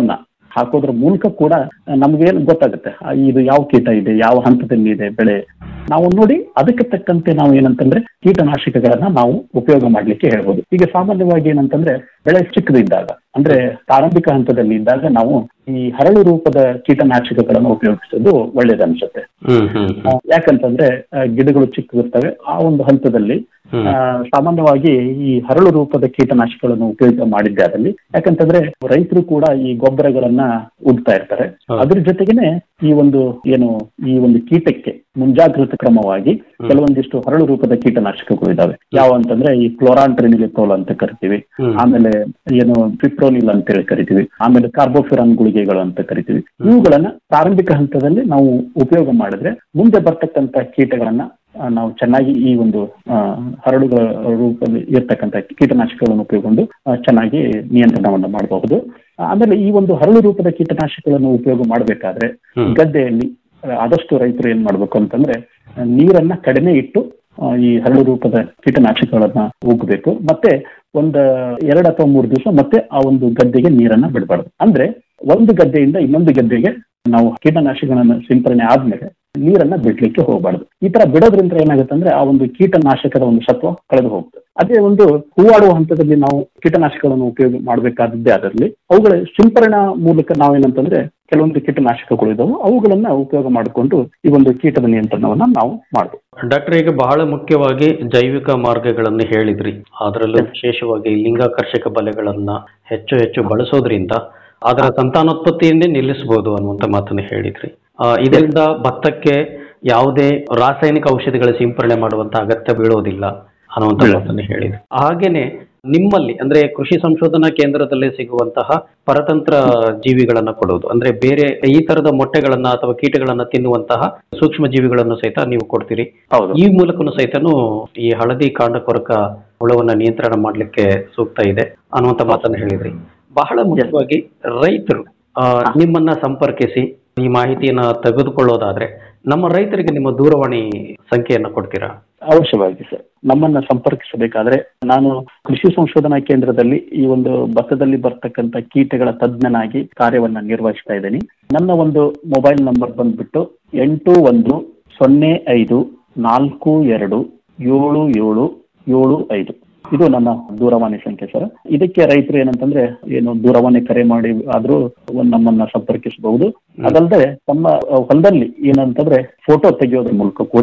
ಹಾಕೋದ್ರ ಮೂಲಕ ಕೂಡ ನಮ್ಗೇನು ಗೊತ್ತಾಗುತ್ತೆ ಆ, ಇದು ಯಾವ ಕೀಟ ಇದೆ ಯಾವ ಹಂತದಲ್ಲಿ ಇದೆ ಬೆಳೆ ನಾವು ನೋಡಿ ಅದಕ್ಕೆ ತಕ್ಕಂತೆ ನಾವು ಏನಂತಂದ್ರೆ ಕೀಟನಾಶಕಗಳನ್ನ ನಾವು ಉಪಯೋಗ ಮಾಡ್ಲಿಕ್ಕೆ ಹೇಳ್ಬೋದು ಈಗ ಸಾಮಾನ್ಯವಾಗಿ ಏನಂತಂದ್ರೆ ಬೆಳೆ ಚಿಕ್ಕದಿದ್ದಾಗ ಅಂದ್ರೆ ಪ್ರಾರಂಭಿಕ ಹಂತದಲ್ಲಿ ಇದ್ದಾಗ ನಾವು ಈ ಹರಳು ರೂಪದ ಕೀಟನಾಶಕಗಳನ್ನು ಉಪಯೋಗಿಸೋದು ಒಳ್ಳೇದನ್ಸುತ್ತೆ ಹ್ಮ್ ಹ್ಮ್ ಆ, ಯಾಕಂತಂದ್ರೆ ಆ, ಗಿಡಗಳು ಚಿಕ್ಕದಿರ್ತವೆ ಆ ಒಂದು ಹಂತದಲ್ಲಿ ಆ, ಸಾಮಾನ್ಯವಾಗಿ ಈ ಹರಳು ರೂಪದ ಕೀಟನಾಶಕಗಳನ್ನು ಉಪಯೋಗ ಮಾಡಿದ್ದೆ ಅದರಲ್ಲಿ ಯಾಕಂತಂದ್ರೆ ರೈತರು ಕೂಡ ಈ ಗೊಬ್ಬರಗಳನ್ನ ಉಡ್ತಾ ಇರ್ತಾರೆ ಅದ್ರ ಜೊತೆಗೇನೆ ಈ ಒಂದು ಏನು ಈ ಒಂದು ಕೀಟಕ್ಕೆ ಮುಂಜಾಗ್ರತಾ ಕ್ರಮವಾಗಿ ಕೆಲವೊಂದಿಷ್ಟು ಹರಳು ರೂಪದ ಕೀಟನಾಶಕಗಳು ಇದಾವೆ ಯಾವ ಅಂತಂದ್ರೆ ಈ ಕ್ಲೋರಾಂಟ್ರಿನಿಲಿಥೋಲ್ ಅಂತ ಕರಿತೀವಿ ಆಮೇಲೆ ಏನು ಫಿಪ್ರೋನಿಲ್ ಅಂತ ಹೇಳಿ ಕರಿತೀವಿ ಆಮೇಲೆ ಕಾರ್ಬೋಫಿರಾನ್ ಗುಳಿಗೆಗಳು ಅಂತ ಕರಿತೀವಿ ಇವುಗಳನ್ನ ಪ್ರಾರಂಭಿಕ ಹಂತದಲ್ಲಿ ನಾವು ಉಪಯೋಗ ಮಾಡಿದ್ರೆ ಮುಂದೆ ಬರ್ತಕ್ಕಂತ ಕೀಟಗಳನ್ನ ಆ, ನಾವು ಚೆನ್ನಾಗಿ ಈ ಒಂದು ಆ, ಹರಳುಗಳ ರೂಪದಲ್ಲಿ ಇರ್ತಕ್ಕಂಥ ಕೀಟನಾಶಕಗಳನ್ನು ಉಪಯೋಗಗೊಂಡು ಆ, ಚೆನ್ನಾಗಿ ನಿಯಂತ್ರಣವನ್ನು ಮಾಡಬಹುದು ಆಮೇಲೆ ಈ ಒಂದು ಹರಳು ರೂಪದ ಕೀಟನಾಶಕಗಳನ್ನು ಉಪಯೋಗ ಮಾಡಬೇಕಾದ್ರೆ ಗದ್ದೆಯಲ್ಲಿ ಆ, ಆದಷ್ಟು ರೈತರು ಏನ್ ಮಾಡ್ಬೇಕು ಅಂತಂದ್ರೆ ಆ, ನೀರನ್ನ ಕಡಿಮೆ ಇಟ್ಟು ಆ, ಈ ಹರಳು ರೂಪದ ಕೀಟನಾಶಕಗಳನ್ನ ಉಗ್ಬೇಕು ಮತ್ತೆ ಒಂದ್ ಎರಡ್ ಅಥವಾ ಮೂರು ದಿವಸ ಮತ್ತೆ ಆ ಒಂದು ಗದ್ದೆಗೆ ನೀರನ್ನ ಬಿಡಬಾರ್ದು ಅಂದ್ರೆ ಒಂದು ಗದ್ದೆಯಿಂದ ಇನ್ನೊಂದು ಗದ್ದೆಗೆ ನಾವು ಕೀಟನಾಶಕಗಳನ್ನ ಸಿಂಪರಣೆ ಆದ್ಮೇಲೆ ನೀರನ್ನ ಬಿಡ್ಲಿಕ್ಕೆ ಹೋಗಬಾರ್ದು ಈ ತರ ಬಿಡೋದ್ರಿಂದ ಏನಾಗುತ್ತೆ ಅಂದ್ರೆ ಆ ಒಂದು ಕೀಟನಾಶಕದ ಒಂದು ಸತ್ವ ಕಳೆದು ಹೋಗುತ್ತೆ ಅದೇ ಒಂದು ಹೂವಾಡುವ ಹಂತದಲ್ಲಿ ನಾವು ಕೀಟನಾಶಕಗಳನ್ನು ಉಪಯೋಗ ಮಾಡಬೇಕಾದದ್ದೇ ಅದರಲ್ಲಿ ಅವುಗಳ ಸಿಂಪರಣಾ ಮೂಲಕ ನಾವೇನಂತಂದ್ರೆ ಕೆಲವೊಂದು ಕೀಟನಾಶಕಗಳು ಇದಾವೆ ಅವುಗಳನ್ನ ಉಪಯೋಗ ಮಾಡಿಕೊಂಡು ಈ ಒಂದು ಕೀಟದ ನಿಯಂತ್ರಣವನ್ನ ನಾವು ಮಾಡಬಹುದು ಡಾಕ್ಟರ್ ಈಗ ಬಹಳ ಮುಖ್ಯವಾಗಿ ಜೈವಿಕ ಮಾರ್ಗಗಳನ್ನು ಹೇಳಿದ್ರಿ ಅದರಲ್ಲೂ ವಿಶೇಷವಾಗಿ ಲಿಂಗಾಕರ್ಷಕ ಬಲೆಗಳನ್ನ ಹೆಚ್ಚು ಹೆಚ್ಚು ಬಳಸೋದ್ರಿಂದ ಅದರ ಸಂತಾನೋತ್ಪತ್ತಿಯನ್ನೇ ನಿಲ್ಲಿಸಬಹುದು ಅನ್ನುವಂತ ಮಾತನ್ನು ಹೇಳಿದ್ರಿ ಆ, ಇದರಿಂದ ಭತ್ತಕ್ಕೆ ಯಾವುದೇ ರಾಸಾಯನಿಕ ಔಷಧಿಗಳ ಸಿಂಪರಣೆ ಮಾಡುವಂತ ಅಗತ್ಯ ಬೀಳೋದಿಲ್ಲ ಅನ್ನುವಂತ ಮಾತನ್ನು ಹೇಳಿದ್ರಿ ಹಾಗೇನೆ ನಿಮ್ಮಲ್ಲಿ ಅಂದ್ರೆ ಕೃಷಿ ಸಂಶೋಧನಾ ಕೇಂದ್ರದಲ್ಲಿ ಸಿಗುವಂತಹ ಪರತಂತ್ರ ಜೀವಿಗಳನ್ನ ಕೊಡುವುದು ಅಂದ್ರೆ ಬೇರೆ ಈ ತರದ ಮೊಟ್ಟೆಗಳನ್ನ ಅಥವಾ ಕೀಟಗಳನ್ನ ತಿನ್ನುವಂತಹ ಸೂಕ್ಷ್ಮ ಜೀವಿಗಳನ್ನು ಸಹಿತ ನೀವು ಕೊಡ್ತೀರಿ ಈ ಮೂಲಕನೂ ಸಹಿತನು ಈ ಹಳದಿ ಕಾಂಡ ಕೊರಕ ಹುಳವನ್ನ ನಿಯಂತ್ರಣ ಮಾಡ್ಲಿಕ್ಕೆ ಸೂಕ್ತ ಇದೆ ಅನ್ನುವಂತ ಮಾತನ್ನ ಹೇಳಿದ್ರಿ ಬಹಳ ಮುಖ್ಯವಾಗಿ ರೈತರು ಆ, ನಿಮ್ಮನ್ನ ಸಂಪರ್ಕಿಸಿ ಈ ಮಾಹಿತಿಯನ್ನ ತೆಗೆದುಕೊಳ್ಳೋದಾದ್ರೆ ನಮ್ಮ ರೈತರಿಗೆ ನಿಮ್ಮ ದೂರವಾಣಿ ಸಂಖ್ಯೆಯನ್ನ ಕೊಡ್ತೀರಾ ಅವಶ್ಯವಾಗಿ ಸರ್ ನಮ್ಮನ್ನ ಸಂಪರ್ಕಿಸಬೇಕಾದ್ರೆ ನಾನು ಕೃಷಿ ಸಂಶೋಧನಾ ಕೇಂದ್ರದಲ್ಲಿ ಈ ಒಂದು ಭತ್ತದಲ್ಲಿ ಬರ್ತಕ್ಕಂಥ ಕೀಟಗಳ ತಜ್ಞನಾಗಿ ಕಾರ್ಯವನ್ನ ನಿರ್ವಹಿಸ್ತಾ ಇದ್ದೀನಿ ನನ್ನ ಒಂದು ಮೊಬೈಲ್ ನಂಬರ್ ಬಂದ್ಬಿಟ್ಟು ಎಂಟು ಒಂದು ಸೊನ್ನೆ ಐದು ನಾಲ್ಕು ಎರಡು ಏಳು ಏಳು ಏಳು ಐದು ಇದು ನನ್ನ ದೂರವಾಣಿ ಸಂಖ್ಯೆ ಸರ್ ಇದಕ್ಕೆ ರೈತರು ಏನಂತಂದ್ರೆ ಏನು ದೂರವಾಣಿ ಕರೆ ಮಾಡಿ ಆದ್ರೂ ಒಂದ್ ನಮ್ಮನ್ನ ಸಂಪರ್ಕಿಸಬಹುದು ಅದಲ್ಲದೆ ತಮ್ಮ ಅಹ್, ಹೊಲದಲ್ಲಿ ಏನಂತಂದ್ರೆ ಫೋಟೋ ತೆಗೆಯೋದ್ರ ಮೂಲಕ ಕೂಡ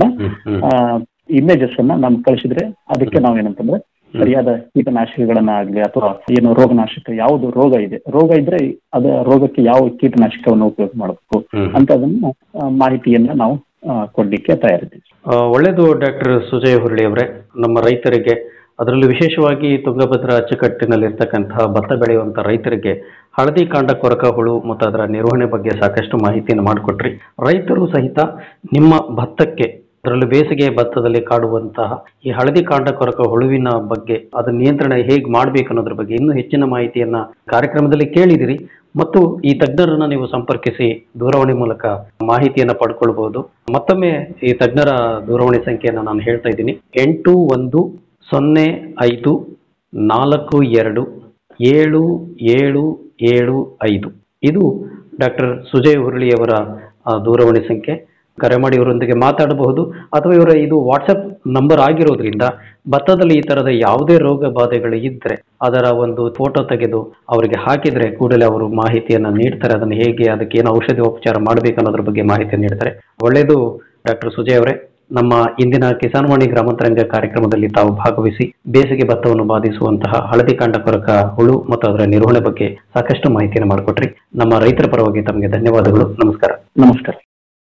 ಇಮೇಜಸ್ ಅನ್ನ ನಮ್ಗೆ ಕಳಿಸಿದ್ರೆ ಅದಕ್ಕೆ ನಾವೇನಂತಂದ್ರೆ ಸರಿಯಾದ ಕೀಟನಾಶಕಗಳನ್ನ ಆಗ್ಲಿ ಅಥವಾ ಏನು ರೋಗನಾಶಕ ಯಾವುದು ರೋಗ ಇದೆ ರೋಗ ಇದ್ರೆ ಅದ ರೋಗಕ್ಕೆ ಯಾವ ಕೀಟನಾಶಕವನ್ನು ಉಪಯೋಗ ಮಾಡಬೇಕು ಅಂತ ಅದನ್ನ ಆ, ಮಾಹಿತಿಯನ್ನ ನಾವು ಆ, ಕೊಡ್ಲಿಕ್ಕೆ ತಯಾರಿದ್ದೀವಿ ಆ, ಒಳ್ಳೆಯದು ಡಾಕ್ಟರ್ ಸುಜಯ್ ಹುರುಳಿ ಅವರೇ ನಮ್ಮ ರೈತರಿಗೆ ಅದರಲ್ಲೂ ವಿಶೇಷವಾಗಿ ತುಂಗಭದ್ರಾ ಅಚ್ಚುಕಟ್ಟಿನಲ್ಲಿರ್ತಕ್ಕಂತಹ ಭತ್ತ ಬೆಳೆಯುವಂಥ ರೈತರಿಗೆ ಹಳದಿ ಕಾಂಡ ಕೊರಕ ಹುಳು ಮತ್ತು ಅದರ ನಿರ್ವಹಣೆ ಬಗ್ಗೆ ಸಾಕಷ್ಟು ಮಾಹಿತಿಯನ್ನು ಮಾಡಿಕೊಟ್ರಿ ರೈತರು ಸಹಿತ ನಿಮ್ಮ ಭತ್ತಕ್ಕೆ ಅದರಲ್ಲೂ ಬೇಸಿಗೆ ಭತ್ತದಲ್ಲಿ ಕಾಡುವಂತಹ ಈ ಹಳದಿ ಕಾಂಡ ಕೊರಕ ಹುಳುವಿನ ಬಗ್ಗೆ ಅದರ ನಿಯಂತ್ರಣ ಹೇಗೆ ಮಾಡಬೇಕು ಅನ್ನೋದ್ರ ಬಗ್ಗೆ ಇನ್ನೂ ಹೆಚ್ಚಿನ ಮಾಹಿತಿಯನ್ನ ಕಾರ್ಯಕ್ರಮದಲ್ಲಿ ಕೇಳಿದಿರಿ ಮತ್ತು ಈ ತಜ್ಞರನ್ನ ನೀವು ಸಂಪರ್ಕಿಸಿ ದೂರವಾಣಿ ಮೂಲಕ ಮಾಹಿತಿಯನ್ನ ಪಡ್ಕೊಳ್ಬಹುದು ಮತ್ತೊಮ್ಮೆ ಈ ತಜ್ಞರ ದೂರವಾಣಿ ಸಂಖ್ಯೆಯನ್ನು ನಾನು ಹೇಳ್ತಾ ಇದ್ದೀನಿ ಎಂಟು ಒಂದು ಸೊನ್ನೆ ಐದು ನಾಲ್ಕು ಎರಡು ಏಳು ಏಳು ಏಳು ಐದು ಇದು ಡಾಕ್ಟರ್ ಸುಜಯ್ ಹುರುಳಿಯವರ ಆ, ದೂರವಾಣಿ ಸಂಖ್ಯೆ ಕರೆ ಮಾಡಿ ಇವರೊಂದಿಗೆ ಮಾತಾಡಬಹುದು ಅಥವಾ ಇವರ ಇದು ವಾಟ್ಸಪ್ ನಂಬರ್ ಆಗಿರೋದ್ರಿಂದ ಭತ್ತದಲ್ಲಿ ಈ ತರದ ಯಾವುದೇ ರೋಗ ಬಾಧೆಗಳು ಇದ್ರೆ ಅದರ ಒಂದು ಫೋಟೋ ತೆಗೆದು ಅವರಿಗೆ ಹಾಕಿದ್ರೆ ಕೂಡಲೇ ಅವರು ಮಾಹಿತಿಯನ್ನ ನೀಡ್ತಾರೆ ಅದನ್ನು ಹೇಗೆ ಅದಕ್ಕೆ ಏನು ಔಷಧಿ ಉಪಚಾರ ಮಾಡಬೇಕು ಅನ್ನೋದ್ರ ಬಗ್ಗೆ ಮಾಹಿತಿ ನೀಡ್ತಾರೆ ಒಳ್ಳೆಯದು ಡಾಕ್ಟರ್ ಸುಜಯ್ ಅವರೇ ನಮ್ಮ ಇಂದಿನ ಕಿಸಾನ್ವಾಣಿ ಗ್ರಾಮಾಂತರಂಗ ಕಾರ್ಯಕ್ರಮದಲ್ಲಿ ತಾವು ಭಾಗವಹಿಸಿ ಬೇಸಿಗೆ ಭತ್ತವನ್ನು ಬಾಧಿಸುವಂತಹ ಹಳದಿ ಕಾಂಡ ಕೊರಕ ಹುಳು ಮತ್ತು ಅದರ ನಿರ್ವಹಣೆ ಬಗ್ಗೆ ಸಾಕಷ್ಟು ಮಾಹಿತಿಯನ್ನು ಮಾಡಿಕೊಟ್ರಿ ನಮ್ಮ ರೈತರ ಪರವಾಗಿ ತಮಗೆ ಧನ್ಯವಾದಗಳು ನಮಸ್ಕಾರ ನಮಸ್ಕಾರ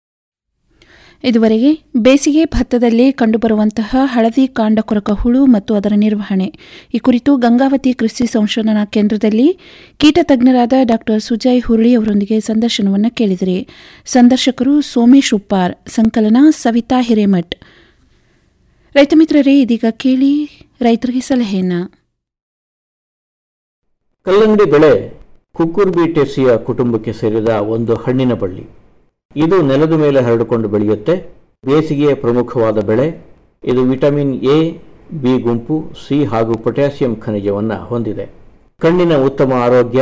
ಇದುವರೆಗೆ ಬೇಸಿಗೆ ಭತ್ತದಲ್ಲಿ ಕಂಡುಬರುವಂತಹ ಹಳದಿ ಕಾಂಡ ಕೊರಕ ಹುಳು ಮತ್ತು ಅದರ ನಿರ್ವಹಣೆ ಈ ಕುರಿತು ಗಂಗಾವತಿ ಕೃಷಿ ಸಂಶೋಧನಾ ಕೇಂದ್ರದಲ್ಲಿ ಕೀಟ ತಜ್ಞರಾದ ಡಾ ಸುಜಯ್ ಹುರುಳಿ ಅವರೊಂದಿಗೆ ಸಂದರ್ಶನವನ್ನು ಕೇಳಿದಿರಿ ಸಂದರ್ಶಕರು ಸೋಮೇಶ್ ಉಪ್ಪಾರ್ ಸಂಕಲನ ಸವಿತಾ ಹಿರೇಮಠ್ ರೈತ ಮಿತ್ರರೇ ಇದೀಗ ಕೇಳಿ ರೈತರಿಗೆ ಸಲಹೆಯನ್ನ ಕಲ್ಲಂಗಡಿ ಬೆಳೆ ಕುಕ್ಕುರ್ಬಿಟೆಸಿಯ ಕುಟುಂಬಕ್ಕೆ ಸೇರಿದ ಒಂದು ಹಣ್ಣಿನ ಬಳ್ಳಿ ಇದು ನೆಲದ ಮೇಲೆ ಹರಡಿಕೊಂಡು ಬೆಳೆಯುತ್ತೆ ಬೇಸಿಗೆಯ ಪ್ರಮುಖವಾದ ಬೆಳೆ ಇದು ವಿಟಮಿನ್ ಎ ಬಿ ಗುಂಪು ಸಿ ಹಾಗೂ ಪೊಟ್ಯಾಸಿಯಂ ಖನಿಜವನ್ನು ಹೊಂದಿದೆ ಕಣ್ಣಿನ ಉತ್ತಮ ಆರೋಗ್ಯ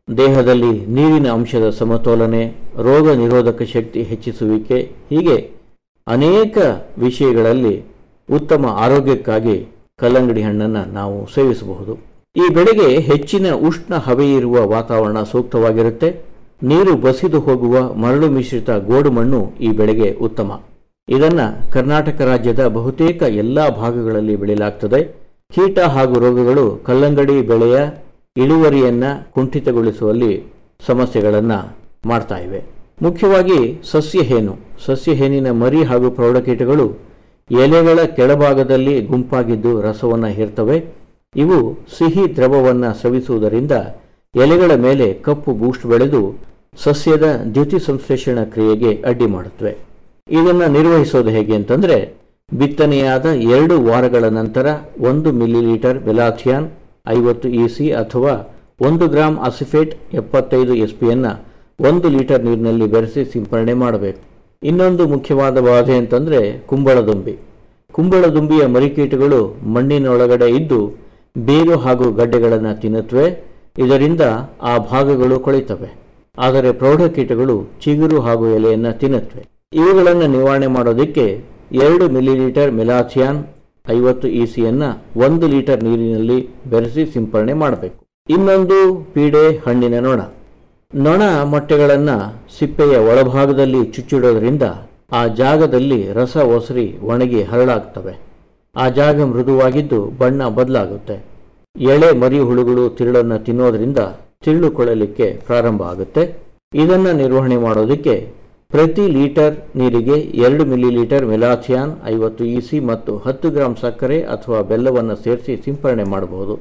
ದೇಹದಲ್ಲಿ ನೀರಿನ ಅಂಶದ ಸಮತೋಲನೆ ರೋಗ ನಿರೋಧಕ ಶಕ್ತಿ ಹೆಚ್ಚಿಸುವಿಕೆ ಹೀಗೆ ಅನೇಕ ವಿಷಯಗಳಲ್ಲಿ ಉತ್ತಮ ಆರೋಗ್ಯಕ್ಕಾಗಿ ಕಲ್ಲಂಗಡಿ ಹಣ್ಣನ್ನು ನಾವು ಸೇವಿಸಬಹುದು ಈ ಬೆಳೆಗೆ ಹೆಚ್ಚಿನ ಉಷ್ಣ ಹವೆಯಿರುವ ವಾತಾವರಣ ಸೂಕ್ತವಾಗಿರುತ್ತೆ ನೀರು ಬಸಿದು ಹೋಗುವ ಮರಳು ಮಿಶ್ರಿತ ಗೋಡು ಮಣ್ಣು ಈ ಬೆಳೆಗೆ ಉತ್ತಮ ಇದನ್ನು ಕರ್ನಾಟಕ ರಾಜ್ಯದ ಬಹುತೇಕ ಎಲ್ಲ ಭಾಗಗಳಲ್ಲಿ ಬೆಳೆಯಲಾಗ್ತದೆ ಕೀಟ ಹಾಗೂ ರೋಗಗಳು ಕಲ್ಲಂಗಡಿ ಬೆಳೆಯ ಇಳುವರಿಯನ್ನ ಕುಂಠಿತಗೊಳಿಸುವಲ್ಲಿ ಸಮಸ್ಯೆಗಳನ್ನು ಮಾಡ್ತಾ ಇವೆ ಮುಖ್ಯವಾಗಿ ಸಸ್ಯಹೇನು ಸಸ್ಯಹೇನಿನ ಮರಿ ಹಾಗೂ ಪ್ರೌಢಕೀಟಗಳು ಎಲೆಗಳ ಕೆಳಭಾಗದಲ್ಲಿ ಗುಂಪಾಗಿದ್ದು ರಸವನ್ನು ಹೀರ್ತವೆ ಇವು ಸಿಹಿ ದ್ರವವನ್ನು ಸ್ರವಿಸುವುದರಿಂದ ಎಲೆಗಳ ಮೇಲೆ ಕಪ್ಪು ಬೂಸ್ಟ್ ಬೆಳೆದು ಸಸ್ಯದ ದ್ಯುತಿ ಸಂಶ್ಲೇಷಣ ಕ್ರಿಯೆಗೆ ಅಡ್ಡಿ ಮಾಡುತ್ತವೆ ಇದನ್ನು ನಿರ್ವಹಿಸೋದು ಹೇಗೆ ಅಂತಂದರೆ ಬಿತ್ತನೆಯಾದ ಎರಡು ವಾರಗಳ ನಂತರ ಒಂದು ಮಿಲಿಲೀಟರ್ ಬೆಲಾಥಿಯಾನ್ ಐವತ್ತು ಇ ಸಿ ಅಥವಾ ಒಂದು ಗ್ರಾಂ ಅಸಿಫೇಟ್ ಎಪ್ಪತ್ತೈದು ಎಸ್ ಪಿಯನ್ನು ಒಂದು ಲೀಟರ್ ನೀರಿನಲ್ಲಿ ಬೆರೆಸಿ ಸಿಂಪರಣೆ ಮಾಡಬೇಕು ಇನ್ನೊಂದು ಮುಖ್ಯವಾದ ಬಾಧೆ ಅಂತಂದರೆ ಕುಂಬಳದುಂಬಿ ಕುಂಬಳದುಂಬಿಯ ಮರಿಕೀಟಗಳು ಮಣ್ಣಿನೊಳಗಡೆ ಇದ್ದು ಬೇರು ಹಾಗೂ ಗಡ್ಡೆಗಳನ್ನು ತಿನ್ನುತ್ತವೆ ಇದರಿಂದ ಆ ಭಾಗಗಳು ಕೊಳಿತವೆ ಆದರೆ ಪ್ರೌಢಕೀಟಗಳು ಚಿಗುರು ಹಾಗೂ ಎಲೆಯನ್ನು ತಿನ್ನುತ್ತವೆ ಇವುಗಳನ್ನು ನಿವಾರಣೆ ಮಾಡೋದಕ್ಕೆ ಎರಡು ಮಿಲಿಲೀಟರ್ ಮೆಲಾಥಿಯಾನ್ ಐವತ್ತು ಇ ಸಿಯನ್ನು ಒಂದು ಲೀಟರ್ ನೀರಿನಲ್ಲಿ ಬೆರೆಸಿ ಸಿಂಪರಣೆ ಮಾಡಬೇಕು ಇನ್ನೊಂದು ಪೀಡೆ ಹಣ್ಣಿನ ನೊಣ ನೊಣ ಮೊಟ್ಟೆಗಳನ್ನು ಸಿಪ್ಪೆಯ ಒಳಭಾಗದಲ್ಲಿ ಚುಚ್ಚಿಡೋದ್ರಿಂದ ಆ ಜಾಗದಲ್ಲಿ ರಸ ಒಸರಿ ಒಣಗಿ ಹರಳಾಗ್ತವೆ ಆ ಜಾಗ ಮೃದುವಾಗಿದ್ದು ಬಣ್ಣ ಬದಲಾಗುತ್ತೆ ಎಳೆ ಮರಿ ಹುಳುಗಳು ತಿರುಳನ್ನು ತಿನ್ನೋದ್ರಿಂದ ತಿರುಳು ಕೊಳಲಿಕ್ಕೆ ಪ್ರಾರಂಭ ಆಗುತ್ತೆ ಇದನ್ನು ನಿರ್ವಹಣೆ ಮಾಡೋದಕ್ಕೆ ಪ್ರತಿ ಲೀಟರ್ ನೀರಿಗೆ ಎರಡು ಮಿಲಿಲೀಟರ್ ಮೆಲಾಥಿಯಾನ್ ಐವತ್ತು ಇ ಸಿ ಮತ್ತು ಹತ್ತು ಗ್ರಾಂ ಸಕ್ಕರೆ ಅಥವಾ ಬೆಲ್ಲವನ್ನು ಸೇರಿಸಿ ಸಿಂಪರಣೆ ಮಾಡಬಹುದು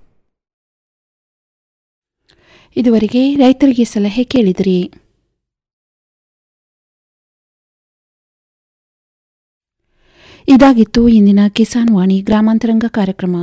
ಇದುವರೆಗೆ ರೈತರಿಗೆ ಸಲಹೆ ಕೇಳಿದಿರಿ ಇದಾಗಿತ್ತು ಇಂದಿನ ಕಿಸಾನ್ ವಾಣಿ ಗ್ರಾಮಾಂತರಂಗ ಕಾರ್ಯಕ್ರಮ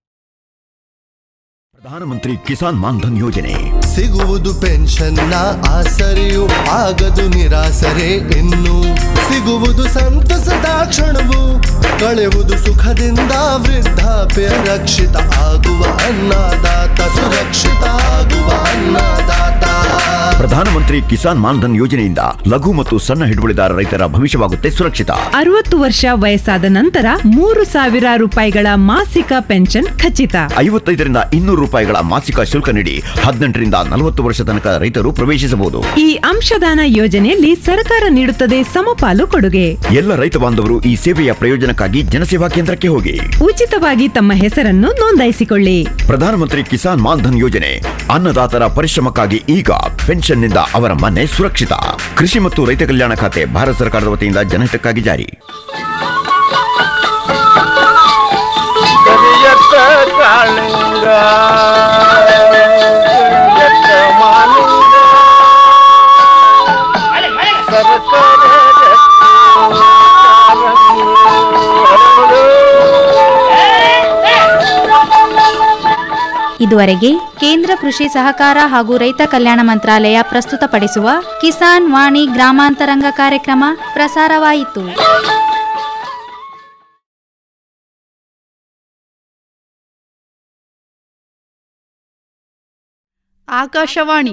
ಪ್ರಧಾನಮಂತ್ರಿ ಕಿಸಾನ್ ಮಾನ್ಧನ್ ಯೋಜನೆ ಸಿಗುವುದು ಪೆನ್ಷನ್ನ ಆಸರೆಯು ಆಗದು ನಿರಾಸರೆ ಇನ್ನು ಸಿಗುವುದು ಸಂತಸದ ಕ್ಷಣವು ಕಳೆವುದು ಸುಖದಿಂದ ವೃದ್ಧಾಪ್ಯ ರಕ್ಷಿತ ಆಗುವ ಅನ್ನದಾತ ಸುರಕ್ಷಿತ ಆಗುವ ಅನ್ನದಾತ ಪ್ರಧಾನಮಂತ್ರಿ ಕಿಸಾನ್ ಮಾನ್ಧನ್ ಯೋಜನೆಯಿಂದ ಲಘು ಮತ್ತು ಸಣ್ಣ ಹಿಡುವಳಿದಾರ ರೈತರ ಭವಿಷ್ಯವಾಗುತ್ತೆ ಸುರಕ್ಷಿತ ಅರವತ್ತು ವರ್ಷ ವಯಸ್ಸಾದ ನಂತರ ಮೂರು ಸಾವಿರ ರೂಪಾಯಿಗಳ ಮಾಸಿಕ ಪೆನ್ಷನ್ ಖಚಿತ ಐವತ್ತೈದರಿಂದ ಇನ್ನೂರು ರೂಪಾಯಿಗಳ ಮಾಸಿಕ ಶುಲ್ಕ ನೀಡಿ ಹದಿನೆಂಟರಿಂದ ನಲವತ್ತು ವರ್ಷ ತನಕ ರೈತರು ಪ್ರವೇಶಿಸಬಹುದು ಈ ಅಂಶದಾನ ಯೋಜನೆಯಲ್ಲಿ ಸರ್ಕಾರ ನೀಡುತ್ತದೆ ಸಮಪಾಲು ಕೊಡುಗೆ ಎಲ್ಲ ರೈತ ಬಾಂಧವರು ಈ ಸೇವೆಯ ಪ್ರಯೋಜನಕ್ಕಾಗಿ ಜನಸೇವಾ ಕೇಂದ್ರಕ್ಕೆ ಹೋಗಿ ಉಚಿತವಾಗಿ ತಮ್ಮ ಹೆಸರನ್ನು ನೋಂದಾಯಿಸಿಕೊಳ್ಳಿ ಪ್ರಧಾನಮಂತ್ರಿ ಕಿಸಾನ್ ಮಾನ್ಧನ್ ಯೋಜನೆ ಅನ್ನದಾತರ ಪರಿಶ್ರಮಕ್ಕಾಗಿ ಈಗ ಪೆನ್ಷನ್ನಿಂದ ಅವರ ಮನೆ ಸುರಕ್ಷಿತ ಕೃಷಿ ಮತ್ತು ರೈತ ಕಲ್ಯಾಣ ಖಾತೆ ಭಾರತ ಸರ್ಕಾರದ ವತಿಯಿಂದ ಜನಹಿತಕ್ಕಾಗಿ ಜಾರಿ ಕರಿಯತ್ತ ಕಾಳಿಂಗ ಕರಿಯತ್ತ ಮಾಲಿಂಗ ಸರಸರ ಜಟ್ಟಿ ಕಾರಂಗಿ ಇದುವರೆಗೆ ಕೇಂದ್ರ ಕೃಷಿ ಸಹಕಾರ ಹಾಗೂ ರೈತ ಕಲ್ಯಾಣ ಮಂತ್ರಾಲಯ ಪ್ರಸ್ತುತಪಡಿಸುವ ಕಿಸಾನ್ ವಾಣಿ ಗ್ರಾಮಾಂತರಂಗ ಕಾರ್ಯಕ್ರಮ ಪ್ರಸಾರವಾಯಿತು ಆಕಾಶವಾಣಿ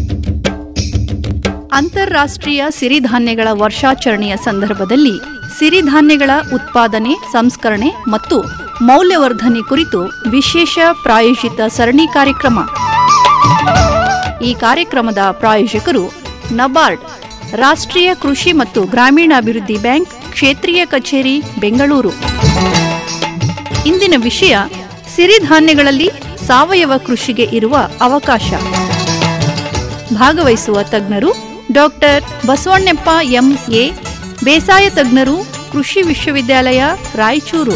ಅಂತಾರಾಷ್ಟ್ರೀಯ ಸಿರಿಧಾನ್ಯಗಳ ವರ್ಷಾಚರಣೆಯ ಸಂದರ್ಭದಲ್ಲಿ ಸಿರಿಧಾನ್ಯಗಳ ಉತ್ಪಾದನೆ ಸಂಸ್ಕರಣೆ ಮತ್ತು ಮೌಲ್ಯವರ್ಧನೆ ಕುರಿತು ವಿಶೇಷ ಪ್ರಾಯೋಜಿತ ಸರಣಿ ಕಾರ್ಯಕ್ರಮ ಈ ಕಾರ್ಯಕ್ರಮದ ಪ್ರಾಯೋಜಕರು ನಬಾರ್ಡ್ ರಾಷ್ಟ್ರೀಯ ಕೃಷಿ ಮತ್ತು ಗ್ರಾಮೀಣಾಭಿವೃದ್ಧಿ ಬ್ಯಾಂಕ್ ಕ್ಷೇತ್ರೀಯ ಕಚೇರಿ ಬೆಂಗಳೂರು ಇಂದಿನ ವಿಷಯ ಸಿರಿಧಾನ್ಯಗಳಲ್ಲಿ ಸಾವಯವ ಕೃಷಿಗೆ ಇರುವ ಅವಕಾಶ ಭಾಗವಹಿಸುವ ತಜ್ಞರು ಡಾಕ್ಟರ್ ಬಸವಣ್ಣಪ್ಪ ಎಂಎ ಬೇಸಾಯ ತಜ್ಞರು ಕೃಷಿ ವಿಶ್ವವಿದ್ಯಾಲಯ ರಾಯಚೂರು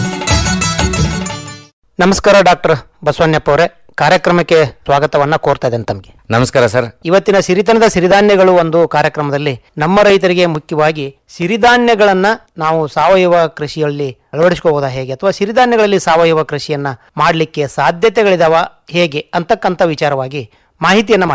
ನಮಸ್ಕಾರ ಡಾಕ್ಟರ್ ಬಸವಣ್ಣಪ್ಪ ಅವರೇ ಕಾರ್ಯಕ್ರಮಕ್ಕೆ ಸ್ವಾಗತವನ್ನ ಕೋರ್ತಾ ಇದ್ದೇನೆ ತಮಗೆ ನಮಸ್ಕಾರ ಸರ್ ಇವತ್ತಿನ ಸಿರಿತನದ ಸಿರಿಧಾನ್ಯಗಳು ಒಂದು ಕಾರ್ಯಕ್ರಮದಲ್ಲಿ ನಮ್ಮ ರೈತರಿಗೆ ಮುಖ್ಯವಾಗಿ ಸಿರಿಧಾನ್ಯಗಳನ್ನ ನಾವು ಸಾವಯವ ಕೃಷಿಯಲ್ಲಿ ಅಳವಡಿಸ್ಕೋಬಹುದಾ ಹೇಗೆ ಅಥವಾ ಸಿರಿಧಾನ್ಯಗಳಲ್ಲಿ ಸಾವಯವ ಕೃಷಿಯನ್ನ ಮಾಡಲಿಕ್ಕೆ ಸಾಧ್ಯತೆಗಳಿದಾವ ಹೇಗೆ ಅಂತಕ್ಕಂಥ ವಿಚಾರವಾಗಿ ಮಾಹಿತಿಯನ್ನ ಮಾಡಿಕೊಡಿ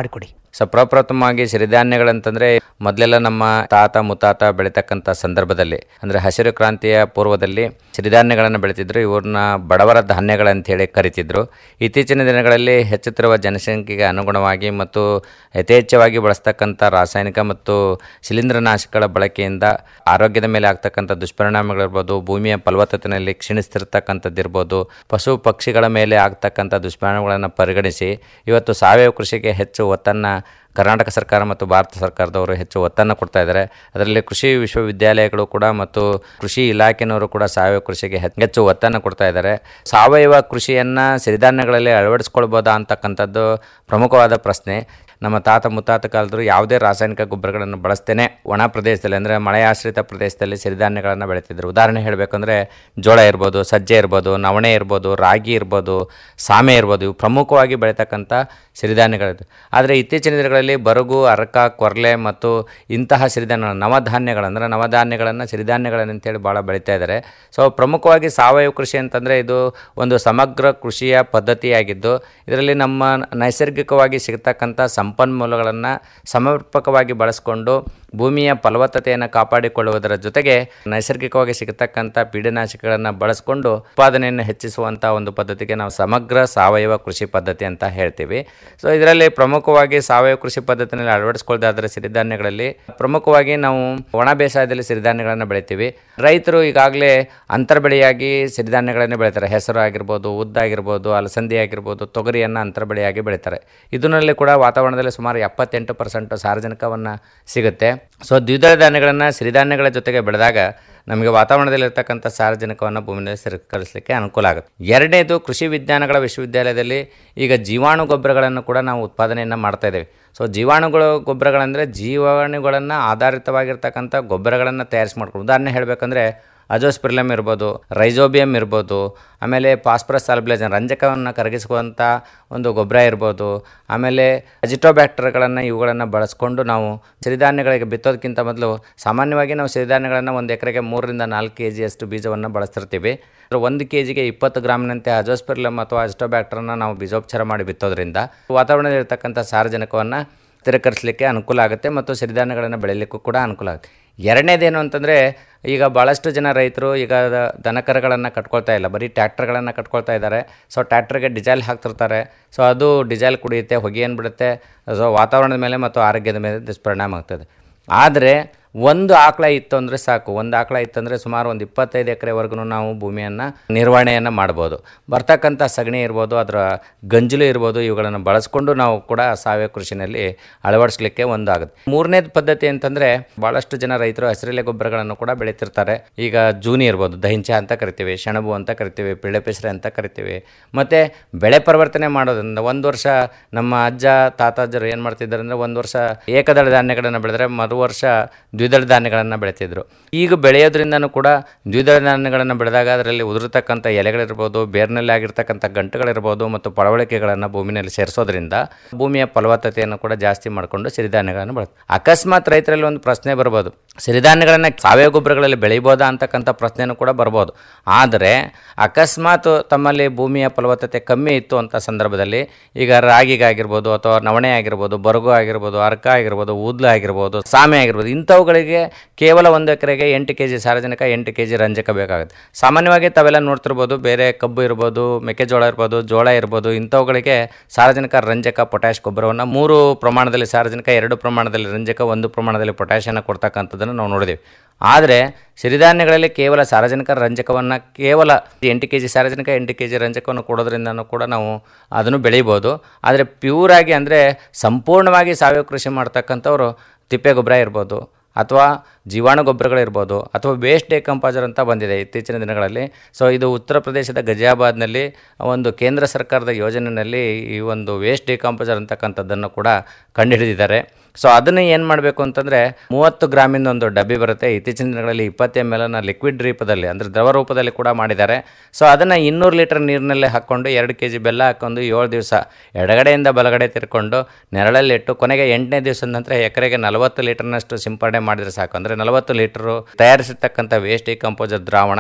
ಸೊ ಪ್ರಪ್ರಥಮವಾಗಿ ಸಿರಿಧಾನ್ಯಗಳಂತಂದ್ರೆ ಮೊದಲೆಲ್ಲ ನಮ್ಮ ತಾತ ಮುತ್ತಾತ ಬೆಳೀತಕ್ಕಂಥ ಸಂದರ್ಭದಲ್ಲಿ ಅಂದ್ರೆ ಹಸಿರು ಕ್ರಾಂತಿಯ ಪೂರ್ವದಲ್ಲಿ ಸಿರಿಧಾನ್ಯಗಳನ್ನು ಬೆಳೀತಿದ್ರು ಇವ್ರನ್ನ ಬಡವರ ಧಾನ್ಯಗಳಂತ ಹೇಳಿ ಕರಿತಿದ್ರು ಇತ್ತೀಚಿನ ದಿನಗಳಲ್ಲಿ ಹೆಚ್ಚುತ್ತಿರುವ ಜನಸಂಖ್ಯೆಗೆ ಅನುಗುಣವಾಗಿ ಮತ್ತು ಯಥೇಚ್ಛವಾಗಿ ಬಳಸ್ತಕ್ಕಂಥ ರಾಸಾಯನಿಕ ಮತ್ತು ಶಿಲೀಂಧ್ರನಾಶಕಗಳ ಬಳಕೆಯಿಂದ ಆರೋಗ್ಯದ ಮೇಲೆ ಆಗ್ತಕ್ಕಂಥ ದುಷ್ಪರಿಣಾಮಗಳಿರ್ಬೋದು ಭೂಮಿಯ ಫಲವತ್ತತೆಯಲ್ಲಿ ಕ್ಷೀಣಿಸ್ತಿರ್ತಕ್ಕಂಥದ್ದಿರ್ಬೋದು ಪಶು ಪಕ್ಷಿಗಳ ಮೇಲೆ ಆಗ್ತಕ್ಕಂಥ ದುಷ್ಪರಿಣಾಮಗಳನ್ನು ಪರಿಗಣಿಸಿ ಇವತ್ತು ಸಾವಯವ ಕೃಷಿಗೆ ಹೆಚ್ಚು ಒತ್ತನ್ನು ಕರ್ನಾಟಕ ಸರ್ಕಾರ ಮತ್ತು ಭಾರತ ಸರ್ಕಾರದವರು ಹೆಚ್ಚು ಒತ್ತನ್ನು ಕೊಡ್ತಾ ಇದ್ದಾರೆ ಅದರಲ್ಲಿ ಕೃಷಿ ವಿಶ್ವವಿದ್ಯಾಲಯಗಳು ಕೂಡ ಮತ್ತು ಕೃಷಿ ಇಲಾಖೆನವರು ಕೂಡ ಸಾವಯವ ಕೃಷಿಗೆ ಹೆಚ್ಚು ಹೆಚ್ಚು ಒತ್ತನ್ನು ಕೊಡ್ತಾ ಇದ್ದಾರೆ ಸಾವಯವ ಕೃಷಿಯನ್ನು ಸಿರಿಧಾನ್ಯಗಳಲ್ಲಿ ಅಳವಡಿಸ್ಕೊಳ್ಬೋದಾ ಅಂತಕ್ಕಂಥದ್ದು ಪ್ರಮುಖವಾದ ಪ್ರಶ್ನೆ ನಮ್ಮ ತಾತ ಮುತ್ತಾತ ಕಾಲದ್ರು ಯಾವುದೇ ರಾಸಾಯನಿಕ ಗೊಬ್ಬರಗಳನ್ನು ಬಳಸ್ತೇನೆ ಒಣ ಪ್ರದೇಶದಲ್ಲಿ ಅಂದರೆ ಮಳೆ ಆಶ್ರಿತ ಪ್ರದೇಶದಲ್ಲಿ ಸಿರಿಧಾನ್ಯಗಳನ್ನು ಬೆಳೀತಿದ್ರು ಉದಾಹರಣೆ ಹೇಳಬೇಕಂದ್ರೆ ಜೋಳ ಇರ್ಬೋದು ಸಜ್ಜೆ ಇರ್ಬೋದು ನವಣೆ ಇರ್ಬೋದು ರಾಗಿ ಇರ್ಬೋದು ಸಾಮೆ ಇರ್ಬೋದು ಇವು ಪ್ರಮುಖವಾಗಿ ಬೆಳೀತಕ್ಕಂಥ ಸಿರಿಧಾನ್ಯಗಳಿದೆ ಆದರೆ ಇತ್ತೀಚಿನ ದಿನಗಳಲ್ಲಿ ಬರಗು ಅರಕ ಕೊರ್ಲೆ ಮತ್ತು ಇಂತಹ ಸಿರಿಧಾನ್ಯ ನವಧಾನ್ಯಗಳು ಅಂದರೆ ನವಧಾನ್ಯಗಳನ್ನು ಸಿರಿಧಾನ್ಯಗಳನ್ನು ಅಂತೇಳಿ ಭಾಳ ಬೆಳೀತಾ ಇದ್ದಾರೆ ಸೊ ಪ್ರಮುಖವಾಗಿ ಸಾವಯವ ಕೃಷಿ ಅಂತಂದರೆ ಇದು ಒಂದು ಸಮಗ್ರ ಕೃಷಿಯ ಪದ್ಧತಿಯಾಗಿದ್ದು ಇದರಲ್ಲಿ ನಮ್ಮ ನೈಸರ್ಗಿಕವಾಗಿ ಸಿಗ್ತಕ್ಕಂಥ ಸಂಪನ್ಮೂಲಗಳನ್ನು ಸಮರ್ಪಕವಾಗಿ ಬಳಸಿಕೊಂಡು ಭೂಮಿಯ ಫಲವತ್ತತೆಯನ್ನು ಕಾಪಾಡಿಕೊಳ್ಳುವುದರ ಜೊತೆಗೆ ನೈಸರ್ಗಿಕವಾಗಿ ಸಿಗತಕ್ಕಂಥ ಪೀಡನಾಶಕಗಳನ್ನು ಬಳಸಿಕೊಂಡು ಉತ್ಪಾದನೆಯನ್ನು ಹೆಚ್ಚಿಸುವಂಥ ಒಂದು ಪದ್ಧತಿಗೆ ನಾವು ಸಮಗ್ರ ಸಾವಯವ ಕೃಷಿ ಪದ್ಧತಿ ಅಂತ ಹೇಳ್ತೀವಿ ಸೊ ಇದರಲ್ಲಿ ಪ್ರಮುಖವಾಗಿ ಸಾವಯವ ಕೃಷಿ ಪದ್ಧತಿನಲ್ಲಿ ಅಳವಡಿಸ್ಕೊಳ್ಳೋದಾದರೆ ಸಿರಿಧಾನ್ಯಗಳಲ್ಲಿ ಪ್ರಮುಖವಾಗಿ ನಾವು ಒಣ ಬೇಸಾಯದಲ್ಲಿ ಸಿರಿಧಾನ್ಯಗಳನ್ನು ಬೆಳಿತೀವಿ ರೈತರು ಈಗಾಗಲೇ ಅಂತರ ಬೆಳೆಯಾಗಿ ಸಿರಿಧಾನ್ಯಗಳನ್ನು ಬೆಳೀತಾರೆ ಹೆಸರು ಆಗಿರ್ಬೋದು ಉದ್ದಾಗಿರ್ಬೋದು ಅಲಸಂದಿ ಆಗಿರ್ಬೋದು ತೊಗರಿಯನ್ನು ಅಂತರ ಬೆಳೆಯಾಗಿ ಬೆಳೀತಾರೆ ಇದರಲ್ಲಿ ಕೂಡ ವಾತಾವರಣದಲ್ಲಿ ಸುಮಾರು ಎಪ್ಪತ್ತೆಂಟು ಪರ್ಸೆಂಟ್ ಸಾರಜನಕವನ್ನು ಸಿಗುತ್ತೆ ಸೊ ದ್ವಿದಳ ಧಾನ್ಯಗಳನ್ನು ಸಿರಿಧಾನ್ಯಗಳ ಜೊತೆಗೆ ಬೆಳೆದಾಗ ನಮಗೆ ವಾತಾವರಣದಲ್ಲಿರ್ತಕ್ಕಂಥ ಸಾರಜನಕವನ್ನು ಭೂಮಿಯಲ್ಲಿ ಸ್ವೀಕರಿಸಲಿಕ್ಕೆ ಅನುಕೂಲ ಆಗುತ್ತೆ ಎರಡನೇದು ಕೃಷಿ ವಿಜ್ಞಾನಗಳ ವಿಶ್ವವಿದ್ಯಾಲಯದಲ್ಲಿ ಈಗ ಜೀವಾಣು ಗೊಬ್ಬರಗಳನ್ನು ಕೂಡ ನಾವು ಉತ್ಪಾದನೆಯನ್ನು ಮಾಡ್ತಾ ಇದ್ದೇವೆ ಸೊ ಜೀವಾಣುಗಳು ಗೊಬ್ಬರಗಳಂದರೆ ಜೀವಾಣುಗಳನ್ನು ಆಧಾರಿತವಾಗಿರ್ತಕ್ಕಂಥ ಗೊಬ್ಬರಗಳನ್ನು ತಯಾರಿಸಿ ಮಾಡ್ಕೊಂಡು ಉದಾಹರಣೆ ಹೇಳಬೇಕಂದ್ರೆ ಅಜೋಸ್ಪಿರ್ಲಮ್ ಇರ್ಬೋದು ರೈಜೋಬಿಯಮ್ ಇರ್ಬೋದು ಆಮೇಲೆ ಫಾಸ್ಫರಸ್ ಸಾಲ್ಬ್ಲೇಜನ್ ರಂಜಕವನ್ನು ಕರಗಿಸುವಂಥ ಒಂದು ಗೊಬ್ಬರ ಇರ್ಬೋದು ಆಮೇಲೆ ಅಜಿಟೋಬ್ಯಾಕ್ಟರ್ಗಳನ್ನು ಇವುಗಳನ್ನು ಬಳಸ್ಕೊಂಡು ನಾವು ಸಿರಿಧಾನ್ಯಗಳಿಗೆ ಬಿತ್ತೋದಕ್ಕಿಂತ ಮೊದಲು ಸಾಮಾನ್ಯವಾಗಿ ನಾವು ಸಿರಿಧಾನ್ಯಗಳನ್ನು ಒಂದು ಎಕರೆಗೆ ಮೂರರಿಂದ ನಾಲ್ಕು ಕೆ ಜಿಯಷ್ಟು ಬೀಜವನ್ನು ಬಳಸ್ತಿರ್ತೀವಿ ಒಂದು ಕೆ ಜಿಗೆ ಇಪ್ಪತ್ತು ಗ್ರಾಮ್ನಂತೆ ಅಜೋಸ್ಪಿರ್ಲಮ್ ಅಥವಾ ಅಜಿಟೋಬ್ಯಾಕ್ಟರನ್ನು ನಾವು ಬೀಜೋಪಚಾರ ಮಾಡಿ ಬಿತ್ತೋದ್ರಿಂದ ವಾತಾವರಣದಲ್ಲಿರ್ತಕ್ಕಂಥ ಸಾರಜನಕವನ್ನು ಸ್ಥಿರೀಕರಿಸಲಿಕ್ಕೆ ಅನುಕೂಲ ಆಗುತ್ತೆ ಮತ್ತು ಸಿರಿಧಾನ್ಯಗಳನ್ನು ಬೆಳೀಲಿಕ್ಕೂ ಕೂಡ ಅನುಕೂಲ ಆಗುತ್ತೆ ಎರಡನೇದೇನು ಅಂತಂದರೆ ಈಗ ಭಾಳಷ್ಟು ಜನ ರೈತರು ಈಗ ದನಕರುಗಳನ್ನು ಕಟ್ಕೊಳ್ತಾ ಇಲ್ಲ ಬರೀ ಟ್ಯಾಕ್ಟರ್ಗಳನ್ನು ಕಟ್ಕೊಳ್ತಾ ಇದ್ದಾರೆ ಸೊ ಟ್ಯಾಕ್ಟರ್ಗೆ ಡಿಸೈಲ್ ಹಾಕ್ತಿರ್ತಾರೆ ಸೊ ಅದು ಡಿಸೈಲ್ ಕುಡಿಯುತ್ತೆ ಹೊಗೆ ಏನು ಬಿಡುತ್ತೆ ಸೊ ವಾತಾವರಣದ ಮೇಲೆ ಮತ್ತು ಆರೋಗ್ಯದ ಮೇಲೆ ದುಷ್ಪರಿಣಾಮ ಆಗ್ತದೆ ಆದರೆ ಒಂದು ಆಕಳ ಇತ್ತು ಅಂದರೆ ಸಾಕು ಒಂದು ಆಕಳ ಇತ್ತಂದರೆ ಸುಮಾರು ಒಂದು ಇಪ್ಪತ್ತೈದು ಎಕರೆವರೆಗೂ ನಾವು ಭೂಮಿಯನ್ನು ನಿರ್ವಹಣೆಯನ್ನು ಮಾಡ್ಬೋದು ಬರ್ತಕ್ಕಂಥ ಸಗಣಿ ಇರ್ಬೋದು ಅದರ ಗಂಜಲು ಇರ್ಬೋದು ಇವುಗಳನ್ನು ಬಳಸ್ಕೊಂಡು ನಾವು ಕೂಡ ಸಾವಯವ ಕೃಷಿನಲ್ಲಿ ಅಳವಡಿಸ್ಲಿಕ್ಕೆ ಒಂದು ಆಗುತ್ತೆ ಮೂರನೇದು ಪದ್ಧತಿ ಅಂತಂದರೆ ಭಾಳಷ್ಟು ಜನ ರೈತರು ಹಸಿರೆಲೆ ಗೊಬ್ಬರಗಳನ್ನು ಕೂಡ ಬೆಳೀತಿರ್ತಾರೆ ಈಗ ಜೂನಿ ಇರ್ಬೋದು ದಹಿಂಚ ಅಂತ ಕರಿತೀವಿ ಸೆಣಬು ಅಂತ ಕರಿತೀವಿ ಪಿಳ್ಳೆ ಪೆಸರೆ ಅಂತ ಕರಿತೀವಿ ಮತ್ತು ಬೆಳೆ ಪರಿವರ್ತನೆ ಮಾಡೋದ್ರಿಂದ ಒಂದು ವರ್ಷ ನಮ್ಮ ಅಜ್ಜ ತಾತಾಜರು ಏನು ಮಾಡ್ತಿದ್ದಾರೆ ಅಂದರೆ ಒಂದು ವರ್ಷ ಏಕದಳ ಧಾನ್ಯಗಳನ್ನು ಬೆಳೆದ್ರೆ ಮರು ವರ್ಷ ದ್ವಿದಳ ಧಾನ್ಯಗಳನ್ನು ಬೆಳೀತಿದ್ರು ಈಗ ಬೆಳೆಯೋದ್ರಿಂದನೂ ಕೂಡ ದ್ವಿದಳ ಧಾನ್ಯಗಳನ್ನು ಬೆಳೆದಾಗ ಅದರಲ್ಲಿ ಉದುರತಕ್ಕಂಥ ಎಲೆಗಳಿರ್ಬೋದು ಬೇರ್ನಲ್ಲಿ ಆಗಿರ್ತಕ್ಕಂಥ ಗಂಟುಗಳಿರ್ಬೋದು ಮತ್ತು ಪಳವಳಿಕೆಗಳನ್ನು ಭೂಮಿನಲ್ಲಿ ಸೇರಿಸೋದ್ರಿಂದ ಭೂಮಿಯ ಫಲವತ್ತತೆಯನ್ನು ಕೂಡ ಜಾಸ್ತಿ ಮಾಡಿಕೊಂಡು ಸಿರಿಧಾನ್ಯಗಳನ್ನು ಬೆಳೆದು ಅಕಸ್ಮಾತ್ ರೈತರಲ್ಲಿ ಒಂದು ಪ್ರಶ್ನೆ ಬರ್ಬೋದು ಸಿರಿಧಾನ್ಯಗಳನ್ನು ಸಾವಯವ ಗೊಬ್ಬರಗಳಲ್ಲಿ ಬೆಳಿಬೋದಾ ಅಂತಕ್ಕಂಥ ಪ್ರಶ್ನೆನೂ ಕೂಡ ಬರ್ಬೋದು ಆದರೆ ಅಕಸ್ಮಾತ್ ತಮ್ಮಲ್ಲಿ ಭೂಮಿಯ ಫಲವತ್ತತೆ ಕಮ್ಮಿ ಇತ್ತು ಅಂತ ಸಂದರ್ಭದಲ್ಲಿ ಈಗ ರಾಗಿಗಾಗಿರ್ಬೋದು ಅಥವಾ ನವಣೆ ಆಗಿರ್ಬೋದು ಬರಗು ಆಗಿರ್ಬೋದು ಅರ್ಕ ಆಗಿರ್ಬೋದು ಊದ್ಲ ಆಗಿರ್ಬೋದು ಸಾಮೆ ಆಗಿರ್ಬೋದು ಇಂಥವುಗಳಿಗೆ ಕೇವಲ ಒಂದು ಎಕರೆಗೆ ಎಂಟು ಕೆ ಜಿ ಸಾರಜನಕ ಎಂಟು ಕೆ ಜಿ ರಂಜಕ ಬೇಕಾಗುತ್ತೆ ಸಾಮಾನ್ಯವಾಗಿ ತಾವೆಲ್ಲ ನೋಡ್ತಿರ್ಬೋದು ಬೇರೆ ಕಬ್ಬು ಇರ್ಬೋದು ಮೆಕ್ಕೆಜೋಳ ಇರ್ಬೋದು ಜೋಳ ಇರ್ಬೋದು ಇಂಥವುಗಳಿಗೆ ಸಾರಜನಕ ರಂಜಕ ಪೊಟ್ಯಾಶ್ ಗೊಬ್ಬರವನ್ನು ಮೂರು ಪ್ರಮಾಣದಲ್ಲಿ ಸಾರಜನಕ ಎರಡು ಪ್ರಮಾಣದಲ್ಲಿ ರಂಜಕ ಒಂದು ಪ್ರಮಾಣದಲ್ಲಿ ಪೊಟ್ಯಾಶನ್ನು ಕೊಡ್ತಕ್ಕಂಥದ್ದನ್ನು ನಾವು ನೋಡಿದೆವು ಆದರೆ ಸಿರಿಧಾನ್ಯಗಳಲ್ಲಿ ಕೇವಲ ಸಾರಜನಕ ರಂಜಕವನ್ನು ಕೇವಲ ಎಂಟು ಕೆ ಜಿ ಸಾರಜನಕ ಎಂಟು ಕೆ ಜಿ ರಂಜಕವನ್ನು ಕೊಡೋದ್ರಿಂದನೂ ಕೂಡ ನಾವು ಅದನ್ನು ಬೆಳಿಬೋದು ಆದರೆ ಪ್ಯೂರಾಗಿ ಅಂದರೆ ಸಂಪೂರ್ಣವಾಗಿ ಸಾವಯವ ಕೃಷಿ ಮಾಡ್ತಕ್ಕಂಥವ್ರು ತಿಪ್ಪೆ ಗೊಬ್ಬರ ಇರ್ಬೋದು ಅಥವಾ ಜೀವಾಣು ಗೊಬ್ಬರಗಳಿರ್ಬೋದು ಅಥವಾ ವೇಸ್ಟ್ ಡೆಕಂಪಾಸರ್ ಅಂತ ಬಂದಿದೆ ಇತ್ತೀಚಿನ ದಿನಗಳಲ್ಲಿ ಸೊ ಇದು ಉತ್ತರ ಪ್ರದೇಶದ ಗಜಿಯಾಬಾದ್ನಲ್ಲಿ ಒಂದು ಕೇಂದ್ರ ಸರ್ಕಾರದ ಯೋಜನೆಯಲ್ಲಿ ಈ ಒಂದು ವೇಸ್ಟ್ ಡೆಕಂಪಾಸರ್ ಅಂತಕ್ಕಂಥದ್ದನ್ನು ಕೂಡ ಕಂಡುಹಿಡಿದಿದ್ದಾರೆ ಸೊ ಅದನ್ನು ಏನು ಮಾಡಬೇಕು ಅಂತಂದರೆ ಮೂವತ್ತು ಗ್ರಾಮಿಂದ ಒಂದು ಡಬ್ಬಿ ಬರುತ್ತೆ ಇತ್ತೀಚಿನ ದಿನಗಳಲ್ಲಿ ಇಪ್ಪತ್ತು ಎಮ್ ಎಲನ್ನು ಲಿಕ್ವಿಡ್ ರೂಪದಲ್ಲಿ ಅಂದರೆ ದ್ರವ ರೂಪದಲ್ಲಿ ಕೂಡ ಮಾಡಿದ್ದಾರೆ ಸೊ ಅದನ್ನು ಇನ್ನೂರು ಲೀಟರ್ ನೀರಿನಲ್ಲೇ ಹಾಕ್ಕೊಂಡು ಎರಡು ಕೆ ಜಿ ಬೆಲ್ಲ ಹಾಕ್ಕೊಂಡು ಏಳು ದಿವಸ ಎಡಗಡೆಯಿಂದ ಬಲಗಡೆ ತಿರ್ಕೊಂಡು ನೆರಳಲ್ಲಿಟ್ಟು ಕೊನೆಗೆ ಎಂಟನೇ ದಿವಸದ ನಂತರ ಎಕರೆಗೆ ನಲವತ್ತು ಲೀಟರ್ನಷ್ಟು ಸಿಂಪಡಣೆ ಮಾಡಿದರೆ ಸಾಕು ಅಂದರೆ ನಲವತ್ತು ಲೀಟರು ತಯಾರಿಸಿರ್ತಕ್ಕಂಥ ವೇಸ್ಟ್ ಡಿಕಂಪೋಸರ್ ದ್ರಾವಣ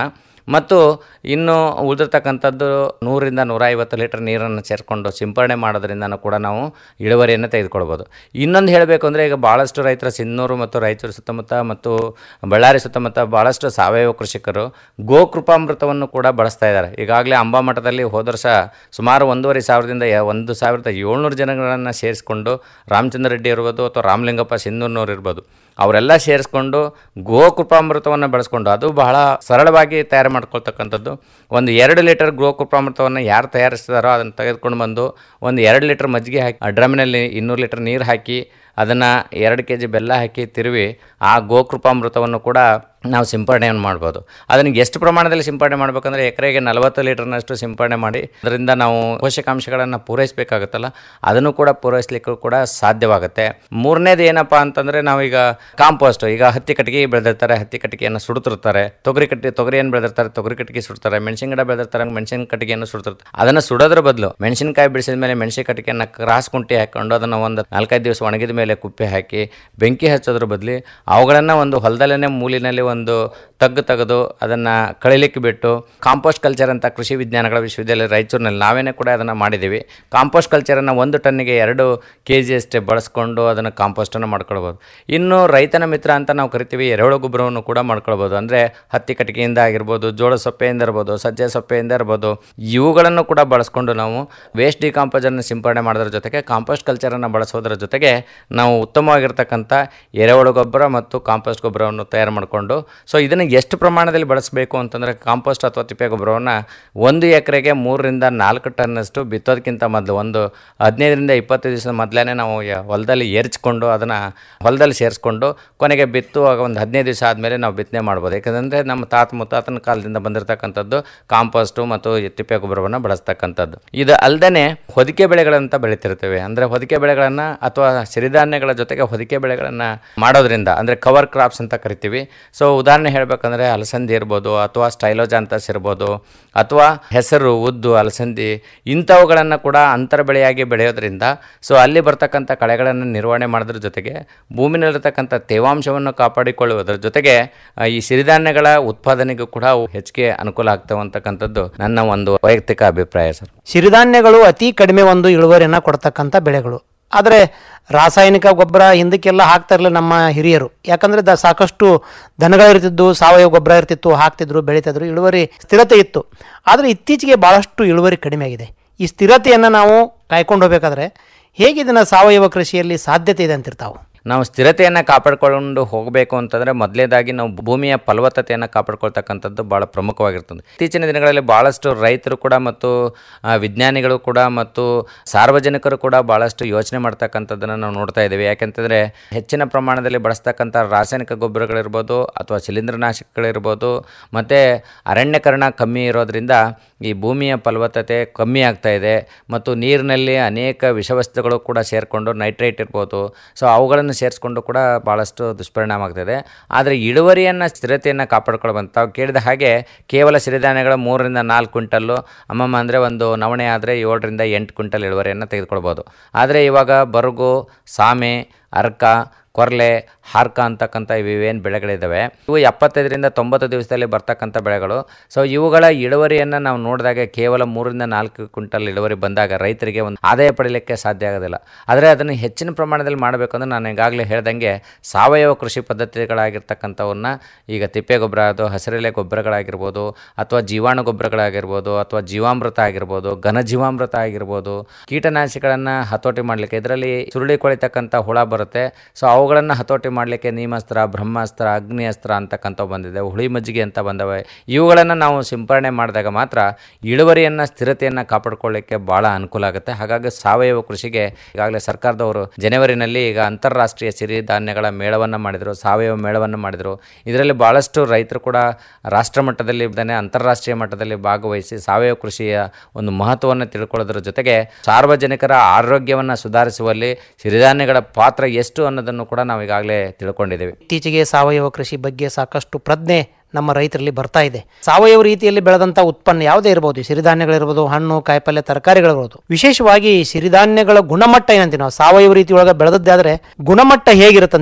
ಮತ್ತು ಇನ್ನು ಉಳಿದಿರ್ತಕ್ಕಂಥದ್ದು ನೂರಿಂದ ನೂರ ಐವತ್ತು ಲೀಟರ್ ನೀರನ್ನು ಸೇರಿಕೊಂಡು ಸಿಂಪರಣೆ ಮಾಡೋದ್ರಿಂದ ಕೂಡ ನಾವು ಇಳುವರಿಯನ್ನು ತೆಗೆದುಕೊಳ್ಬೋದು ಇನ್ನೊಂದು ಹೇಳಬೇಕು ಅಂದರೆ ಈಗ ಭಾಳಷ್ಟು ರೈತರ ಸಿನ್ನೂರು ಮತ್ತು ರಾಯಚೂರು ಸುತ್ತಮುತ್ತ ಮತ್ತು ಬಳ್ಳಾರಿ ಸುತ್ತಮುತ್ತ ಭಾಳಷ್ಟು ಸಾವಯವ ಕೃಷಿಕರು ಗೋಕೃಪಾಮೃತವನ್ನು ಕೂಡ ಬಳಸ್ತಾ ಇದ್ದಾರೆ ಈಗಾಗಲೇ ಅಂಬಾ ಮಠದಲ್ಲಿ ಹೋದ ವರ್ಷ ಸುಮಾರು ಒಂದೂವರೆ ಸಾವಿರದಿಂದ ಯ- ಒಂದು ಸಾವಿರದ ಏಳ್ನೂರು ಜನಗಳನ್ನು ಸೇರಿಸ್ಕೊಂಡು ರಾಮಚಂದ್ರ ರೆಡ್ಡಿ ಇರ್ಬೋದು ಅಥವಾ ರಾಮಲಿಂಗಪ್ಪ ಸಿನ್ನೂರ್ನವ್ರು ಇರ್ಬೋದು ಅವರೆಲ್ಲ ಸೇರಿಸ್ಕೊಂಡು ಗೋಕೃಪಾಮೃತವನ್ನು ಬಳಸ್ಕೊಂಡು ಅದು ಬಹಳ ಸರಳವಾಗಿ ತಯಾರು ಮಾಡ್ಕೊಳ್ತಕ್ಕಂಥದ್ದು ಒಂದು ಎರಡು ಲೀಟರ್ ಗೋಕೃಪಾಮೃತವನ್ನು ಯಾರು ತಯಾರಿಸ್ತಾರೋ ಅದನ್ನು ತೆಗೆದುಕೊಂಡು ಬಂದು ಒಂದು ಎರಡು ಲೀಟರ್ ಮಜ್ಜಿಗೆ ಹಾಕಿ ಆ ಡ್ರಮ್ನಲ್ಲಿ ಇನ್ನೂರು ಲೀಟರ್ ನೀರು ಹಾಕಿ ಅದನ್ನು ಎರಡು ಕೆ ಜಿ ಬೆಲ್ಲ ಹಾಕಿ ತಿರುವಿ ಆ ಗೋಕೃಪಾಮೃತವನ್ನು ಕೂಡ ನಾವು ಸಿಂಪರಣೆಯನ್ನು ಮಾಡ್ಬೋದು ಅದನ್ನು ಎಷ್ಟು ಪ್ರಮಾಣದಲ್ಲಿ ಸಿಂಪರಣೆ ಮಾಡಬೇಕಂದ್ರೆ ಎಕರೆಗೆ ನಲವತ್ತು ಲೀಟರ್ನಷ್ಟು ಸಿಂಪರಣೆ ಮಾಡಿ ಅದರಿಂದ ನಾವು ಪೋಷಕಾಂಶಗಳನ್ನು ಪೂರೈಸಬೇಕಾಗುತ್ತಲ್ಲ ಅದನ್ನು ಕೂಡ ಪೂರೈಸಲಿಕ್ಕೂ ಕೂಡ ಸಾಧ್ಯವಾಗುತ್ತೆ ಮೂರನೇದು ಏನಪ್ಪ ಅಂತಂದರೆ ನಾವೀಗ ಕಾಂಪೋಸ್ಟ್ ಈಗ ಹತ್ತಿ ಕಟ್ಟಿಗೆ ಬೆಳೆದಿರ್ತಾರೆ ಹತ್ತಿ ಕಟ್ಟಿಗೆಯನ್ನು ಸುಡುತ್ತಿರ್ತಾರೆ ತೊಗರಿ ಕಟ್ಟಿ ತೊಗರಿಯನ್ನು ಬೆಳೆದಿರ್ತಾರೆ ತೊಗರಿ ಕಟ್ಟಿಗೆ ಸುಡ್ತಾರೆ ಮೆಣಸಿನ ಗಿಡ ಬೆಳೆದಿರ್ತಾರೆ ಮೆಣಸಿನ ಕಟ್ಟಿಗೆಯನ್ನು ಸುಡ್ತಿರ್ತಾರೆ ಅದನ್ನು ಸುಡೋದ್ರ ಬದಲು ಮೆಣಸಿನಕಾಯಿ ಬಿಡಿಸಿದ ಮೇಲೆ ಮೆಣಸಿನ ಕಟ್ಟಿಗೆಯನ್ನು ಕ್ರಾಸ್ ಕುಂಟಿ ಹಾಕೊಂಡು ಅದನ್ನು ಒಂದು ನಾಲ್ಕೈದು ದಿವಸ ಒಣಗಿದ ಮೇಲೆ ಕುಪ್ಪೆ ಹಾಕಿ ಬೆಂಕಿ ಹಚ್ಚೋದ್ರ ಬದಲು ಅವುಗಳನ್ನು ಒಂದು ಹೊಲದಲ್ಲೇ ಮೂಲಿನಲ್ಲಿ ಒಂದು ತಗ್ಗು ತೆಗೆದು ಅದನ್ನು ಕಳಿಲಿಕ್ಕೆ ಬಿಟ್ಟು ಕಾಂಪೋಸ್ಟ್ ಕಲ್ಚರ್ ಅಂತ ಕೃಷಿ ವಿಜ್ಞಾನಗಳ ವಿಶ್ವವಿದ್ಯಾಲಯ ರಾಯಚೂರಿನಲ್ಲಿ ನಾವೇನೇ ಕೂಡ ಅದನ್ನು ಮಾಡಿದ್ದೀವಿ ಕಾಂಪೋಸ್ಟ್ ಕಲ್ಚರನ್ನು ಒಂದು ಟನ್ನಿಗೆ ಎರಡು ಕೆ ಜಿಯಷ್ಟೇ ಬಳಸ್ಕೊಂಡು ಅದನ್ನು ಕಾಂಪೋಸ್ಟನ್ನು ಮಾಡ್ಕೊಳ್ಬೋದು ಇನ್ನು ರೈತನ ಮಿತ್ರ ಅಂತ ನಾವು ಕರಿತೀವಿ ಎರೆಹುಳು ಗೊಬ್ಬರವನ್ನು ಕೂಡ ಮಾಡ್ಕೊಳ್ಬೋದು ಅಂದರೆ ಹತ್ತಿ ಕಟ್ಟಿಗೆಯಿಂದ ಆಗಿರ್ಬೋದು ಜೋಳ ಸೊಪ್ಪೆಯಿಂದ ಇರ್ಬೋದು ಸಜ್ಜೆ ಸೊಪ್ಪೆಯಿಂದ ಇರ್ಬೋದು ಇವುಗಳನ್ನು ಕೂಡ ಬಳಸ್ಕೊಂಡು ನಾವು ವೇಸ್ಟ್ ಡಿಕಾಂಪೋಸನ್ನು ಸಿಂಪಡಣೆ ಮಾಡೋದ್ರ ಜೊತೆಗೆ ಕಾಂಪೋಸ್ಟ್ ಕಲ್ಚರನ್ನು ಬಳಸೋದ್ರ ಜೊತೆಗೆ ನಾವು ಉತ್ತಮವಾಗಿರ್ತಕ್ಕಂಥ ಎರೆಹುಳು ಗೊಬ್ಬರ ಮತ್ತು ಕಾಂಪೋಸ್ಟ್ ಗೊಬ್ಬರವನ್ನು ತಯಾರು ಮಾಡಿಕೊಂಡು ಸೊ ಇದನ್ನು ಎಷ್ಟು ಪ್ರಮಾಣದಲ್ಲಿ ಬಳಸಬೇಕು ಅಂತಂದರೆ ಕಾಂಪೋಸ್ಟ್ ಅಥವಾ ತಿಪ್ಪೆ ಗೊಬ್ಬರವನ್ನು ಒಂದು ಎಕರೆಗೆ ಮೂರರಿಂದ ನಾಲ್ಕು ಟನ್ನಷ್ಟು ಬಿತ್ತೋದಕ್ಕಿಂತ ಮೊದಲು ಒಂದು ಹದಿನೈದರಿಂದ ಇಪ್ಪತ್ತು ದಿವಸದ ಮೊದಲೇ ನಾವು ಯ- ಹೊಲದಲ್ಲಿ ಏರ್ಚ್ಕೊಂಡು ಅದನ್ನು ಹೊಲದಲ್ಲಿ ಸೇರಿಸ್ಕೊಂಡು ಕೊನೆಗೆ ಬಿತ್ತುವಾಗ ಒಂದು ಹದಿನೈದು ದಿವಸ ಆದಮೇಲೆ ನಾವು ಬಿತ್ತನೆ ಮಾಡ್ಬೋದು ಯಾಕಂದರೆ ನಮ್ಮ ತಾತ ಮುತ್ತಾತನ ಕಾಲದಿಂದ ಬಂದಿರತಕ್ಕಂಥದ್ದು ಕಾಂಪೋಸ್ಟು ಮತ್ತು ಈ ತಿಪ್ಪೆ ಗೊಬ್ಬರವನ್ನು ಬಳಸ್ತಕ್ಕಂಥದ್ದು ಇದು ಅಲ್ಲದೆ ಹೊದಿಕೆ ಬೆಳೆಗಳಂತ ಬೆಳಿತಿರ್ತೇವೆ ಅಂದರೆ ಹೊದಿಕೆ ಬೆಳೆಗಳನ್ನು ಅಥವಾ ಸಿರಿಧಾನ್ಯಗಳ ಜೊತೆಗೆ ಹೊದಿಕೆ ಬೆಳೆಗಳನ್ನು ಮಾಡೋದ್ರಿಂದ ಅಂದರೆ ಕವರ್ ಕ್ರಾಪ್ಸ್ ಅಂತ ಕರಿತೀವಿ ಸೊ ಉದಾಹರಣೆ ಹೇಳಬೇಕಂದ್ರೆ ಅಲಸಂದಿ ಇರ್ಬೋದು ಅಥವಾ ಸ್ಟೈಲೋಜಾಂತಸ್ ಇರ್ಬೋದು ಅಥವಾ ಹೆಸರು ಉದ್ದು ಅಲಸಂದಿ ಇಂಥವುಗಳನ್ನು ಕೂಡ ಅಂತರ ಬೆಳೆಯಾಗಿ ಬೆಳೆಯೋದ್ರಿಂದ ಸೊ ಅಲ್ಲಿ ಬರ್ತಕ್ಕಂಥ ಕಳೆಗಳನ್ನು ನಿರ್ವಹಣೆ ಮಾಡೋದ್ರ ಜೊತೆಗೆ ಭೂಮಿನಲ್ಲಿರ್ತಕ್ಕಂಥ ತೇವಾಂಶವನ್ನು ಕಾಪಾಡಿಕೊಳ್ಳುವುದರ ಜೊತೆಗೆ ಆ, ಈ ಸಿರಿಧಾನ್ಯಗಳ ಉತ್ಪಾದನೆಗೂ ಕೂಡ ಅವು ಹೆಚ್ಚಿಗೆ ಅನುಕೂಲ ಆಗ್ತವೆ ಅಂತಕ್ಕಂಥದ್ದು ನನ್ನ ಒಂದು ವೈಯಕ್ತಿಕ ಅಭಿಪ್ರಾಯ ಸರ್ ಸಿರಿಧಾನ್ಯಗಳು ಅತಿ ಕಡಿಮೆ ಒಂದು ಇಳುವರಿಯನ್ನು ಕೊಡ್ತಕ್ಕಂಥ ಬೆಳೆಗಳು ಆದರೆ ರಾಸಾಯನಿಕ ಗೊಬ್ಬರ ಹಿಂದಕ್ಕೆಲ್ಲ ಹಾಕ್ತಾ ಇರಲಿಲ್ಲ ನಮ್ಮ ಹಿರಿಯರು ಯಾಕಂದರೆ ದ ಸಾಕಷ್ಟು ದನಗಳಿರ್ತಿದ್ದು ಸಾವಯವ ಗೊಬ್ಬರ ಇರ್ತಿತ್ತು ಹಾಕ್ತಿದ್ರು ಬೆಳೀತಿದ್ರು ಇಳುವರಿ ಸ್ಥಿರತೆ ಇತ್ತು ಆದರೆ ಇತ್ತೀಚೆಗೆ ಭಾಳಷ್ಟು ಇಳುವರಿ ಕಡಿಮೆ ಆಗಿದೆ ಈ ಸ್ಥಿರತೆಯನ್ನು ನಾವು ಕಾಯ್ಕೊಂಡು ಹೋಗಬೇಕಾದ್ರೆ ಹೇಗೆ ಇದನ್ನು ಸಾವಯವ ಕೃಷಿಯಲ್ಲಿ ಸಾಧ್ಯತೆ ಇದೆ ಅಂತಿರ್ತಾವೆ ನಾವು ಸ್ಥಿರತೆಯನ್ನು ಕಾಪಾಡಿಕೊಂಡು ಹೋಗಬೇಕು ಅಂತಂದರೆ ಮೊದಲೇದಾಗಿ ನಾವು ಭೂಮಿಯ ಫಲವತ್ತತೆಯನ್ನು ಕಾಪಾಡ್ಕೊಳ್ತಕ್ಕಂಥದ್ದು ಭಾಳ ಪ್ರಮುಖವಾಗಿರ್ತದೆ ಇತ್ತೀಚಿನ ದಿನಗಳಲ್ಲಿ ಭಾಳಷ್ಟು ರೈತರು ಕೂಡ ಮತ್ತು ಆ, ವಿಜ್ಞಾನಿಗಳು ಕೂಡ ಮತ್ತು ಸಾರ್ವಜನಿಕರು ಕೂಡ ಭಾಳಷ್ಟು ಯೋಚನೆ ಮಾಡ್ತಕ್ಕಂಥದ್ದನ್ನು ನಾವು ನೋಡ್ತಾ ಇದ್ದೀವಿ ಯಾಕೆಂತಂದರೆ ಹೆಚ್ಚಿನ ಪ್ರಮಾಣದಲ್ಲಿ ಬಳಸ್ತಕ್ಕಂಥ ರಾಸಾಯನಿಕ ಗೊಬ್ಬರಗಳಿರ್ಬೋದು ಅಥವಾ ಶಿಲೀಂಧ್ರನಾಶಕಗಳಿರ್ಬೋದು ಮತ್ತು ಅರಣ್ಯಕರಣ ಕಮ್ಮಿ ಇರೋದ್ರಿಂದ ಈ ಭೂಮಿಯ ಫಲವತ್ತತೆ ಕಮ್ಮಿ ಆಗ್ತಾ ಇದೆ ಮತ್ತು ನೀರಿನಲ್ಲಿ ಅನೇಕ ವಿಷವಸ್ತುಗಳು ಕೂಡ ಸೇರಿಕೊಂಡು ನೈಟ್ರೇಟ್ ಇರ್ಬೋದು ಸೊ ಅವುಗಳನ್ನು ಸೇರಿಸ್ಕೊಂಡು ಕೂಡ ಭಾಳಷ್ಟು ದುಷ್ಪರಿಣಾಮ ಆಗ್ತಿದೆ ಆದರೆ ಇಳುವರಿಯನ್ನು ಸ್ಥಿರತೆಯನ್ನು ಕಾಪಾಡ್ಕೊಳ್ಬಂತ ತಾವು ಕೇಳಿದ ಹಾಗೆ ಕೇವಲ ಸಿರಿಧಾನ್ಯಗಳ ಮೂರರಿಂದ ನಾಲ್ಕು ಕ್ವಿಂಟಲ್ಲು ಅಮ್ಮಮ್ಮ ಅಂದರೆ ಒಂದು ನವಣೆ ಆದರೆ ಏಳರಿಂದ ಎಂಟು ಕ್ವಿಂಟಲ್ ಇಳುವರಿಯನ್ನು ತೆಗೆದುಕೊಳ್ಬೋದು ಆದರೆ ಇವಾಗ ಬರಗು ಸಾಮೆ ಅರ್ಕ ಕೊರ್ಲೆ ಹಾರ್ಕ ಅಂತಕ್ಕಂಥ ಇವೇನು ಬೆಳೆಗಳಿದ್ದಾವೆ ಇವು ಎಪ್ಪತ್ತೈದರಿಂದ ತೊಂಬತ್ತು ದಿವಸದಲ್ಲಿ ಬರ್ತಕ್ಕಂಥ ಬೆಳೆಗಳು ಸೊ ಇವುಗಳ ಇಳುವರಿಯನ್ನು ನಾವು ನೋಡಿದಾಗ ಕೇವಲ ಮೂರರಿಂದ ನಾಲ್ಕು ಕ್ವಿಂಟಲ್ ಇಳುವರಿ ಬಂದಾಗ ರೈತರಿಗೆ ಒಂದು ಆದಾಯ ಪಡೀಲಿಕ್ಕೆ ಸಾಧ್ಯ ಆಗೋದಿಲ್ಲ ಆದರೆ ಅದನ್ನು ಹೆಚ್ಚಿನ ಪ್ರಮಾಣದಲ್ಲಿ ಮಾಡಬೇಕಂದ್ರೆ ನಾನು ಈಗಾಗಲೇ ಹೇಳ್ದಂಗೆ ಸಾವಯವ ಕೃಷಿ ಪದ್ಧತಿಗಳಾಗಿರ್ತಕ್ಕಂಥವನ್ನ ಈಗ ತಿಪ್ಪೆ ಗೊಬ್ಬರ ಅದು ಹಸಿರೆಲೆ ಗೊಬ್ಬರಗಳಾಗಿರ್ಬೋದು ಅಥವಾ ಜೀವಾಣು ಗೊಬ್ಬರಗಳಾಗಿರ್ಬೋದು ಅಥವಾ ಜೀವಾಮೃತ ಆಗಿರ್ಬೋದು ಘನಜೀವಾಮೃತ ಆಗಿರ್ಬೋದು ಕೀಟನಾಶಕಗಳನ್ನು ಹತೋಟಿ ಮಾಡಲಿಕ್ಕೆ ಇದರಲ್ಲಿ ಸುರುಳಿ ಕೊಳಿತಕ್ಕಂಥ ಹುಳ ಬರುತ್ತೆ ಸೊ ಅವುಗಳನ್ನು ಹತೋಟಿ ಮಾಡಲಿಕ್ಕೆ ನೀಮಾಸ್ತ್ರ ಬ್ರಹ್ಮಾಸ್ತ್ರ ಅಗ್ನಿ ಅಸ್ತ್ರ ಅಂತಕ್ಕಂಥವು ಬಂದಿದೆ ಹುಳಿ ಮಜ್ಜಿಗೆ ಅಂತ ಬಂದವೆ ಇವುಗಳನ್ನು ನಾವು ಸಿಂಪರಣೆ ಮಾಡಿದಾಗ ಮಾತ್ರ ಇಳುವರಿಯನ್ನು ಸ್ಥಿರತೆಯನ್ನು ಕಾಪಾಡ್ಕೊಳ್ಳಿಕ್ಕೆ ಭಾಳ ಅನುಕೂಲ ಆಗುತ್ತೆ ಹಾಗಾಗಿ ಸಾವಯವ ಕೃಷಿಗೆ ಈಗಾಗಲೇ ಸರ್ಕಾರದವರು ಜನವರಿನಲ್ಲಿ ಈಗ ಅಂತಾರಾಷ್ಟ್ರೀಯ ಸಿರಿಧಾನ್ಯಗಳ ಮೇಳವನ್ನು ಮಾಡಿದರು ಸಾವಯವ ಮೇಳವನ್ನು ಮಾಡಿದರು ಇದರಲ್ಲಿ ಭಾಳಷ್ಟು ರೈತರು ಕೂಡ ರಾಷ್ಟ್ರ ಮಟ್ಟದಲ್ಲಿ ಇದ್ದಾನೆ ಅಂತಾರಾಷ್ಟ್ರೀಯ ಮಟ್ಟದಲ್ಲಿ ಭಾಗವಹಿಸಿ ಸಾವಯವ ಕೃಷಿಯ ಒಂದು ಮಹತ್ವವನ್ನು ತಿಳ್ಕೊಳ್ಳೋದ್ರ ಜೊತೆಗೆ ಸಾರ್ವಜನಿಕರ ಆರೋಗ್ಯವನ್ನು ಸುಧಾರಿಸುವಲ್ಲಿ ಸಿರಿಧಾನ್ಯಗಳ ಪಾತ್ರ ಎಷ್ಟು ಅನ್ನೋದನ್ನು ಕೂಡ ನಾವು ಈಗಾಗಲೇ ತಿಳ್ಕೊಂಡಿದ್ದೇವೆ ಇತ್ತೀಚೆಗೆ ಸಾವಯವ ಕೃಷಿ ಬಗ್ಗೆ ಸಾಕಷ್ಟು ಪ್ರಜ್ಞೆ ನಮ್ಮ ರೈತರಲ್ಲಿ ಬರ್ತಾ ಇದೆ ಸಾವಯವ ರೀತಿಯಲ್ಲಿ ಬೆಳೆದಂಥ ಉತ್ಪನ್ನ ಯಾವುದೇ ಇರ್ಬೋದು ಸಿರಿಧಾನ್ಯಗಳಿರ್ಬೋದು ಹಣ್ಣು ಕಾಯಿಪಲ್ಯ ತರಕಾರಿಗಳಿರ್ಬೋದು ವಿಶೇಷವಾಗಿ ಸಿರಿಧಾನ್ಯಗಳ ಗುಣಮಟ್ಟ ಏನಂತೀವಿ ನಾವು ಸಾವಯವ ರೀತಿ ಒಳಗೆ ಬೆಳೆದದ್ದಾದ್ರೆ ಗುಣಮಟ್ಟ ಹೇಗಿರುತ್ತಂತೀರಿ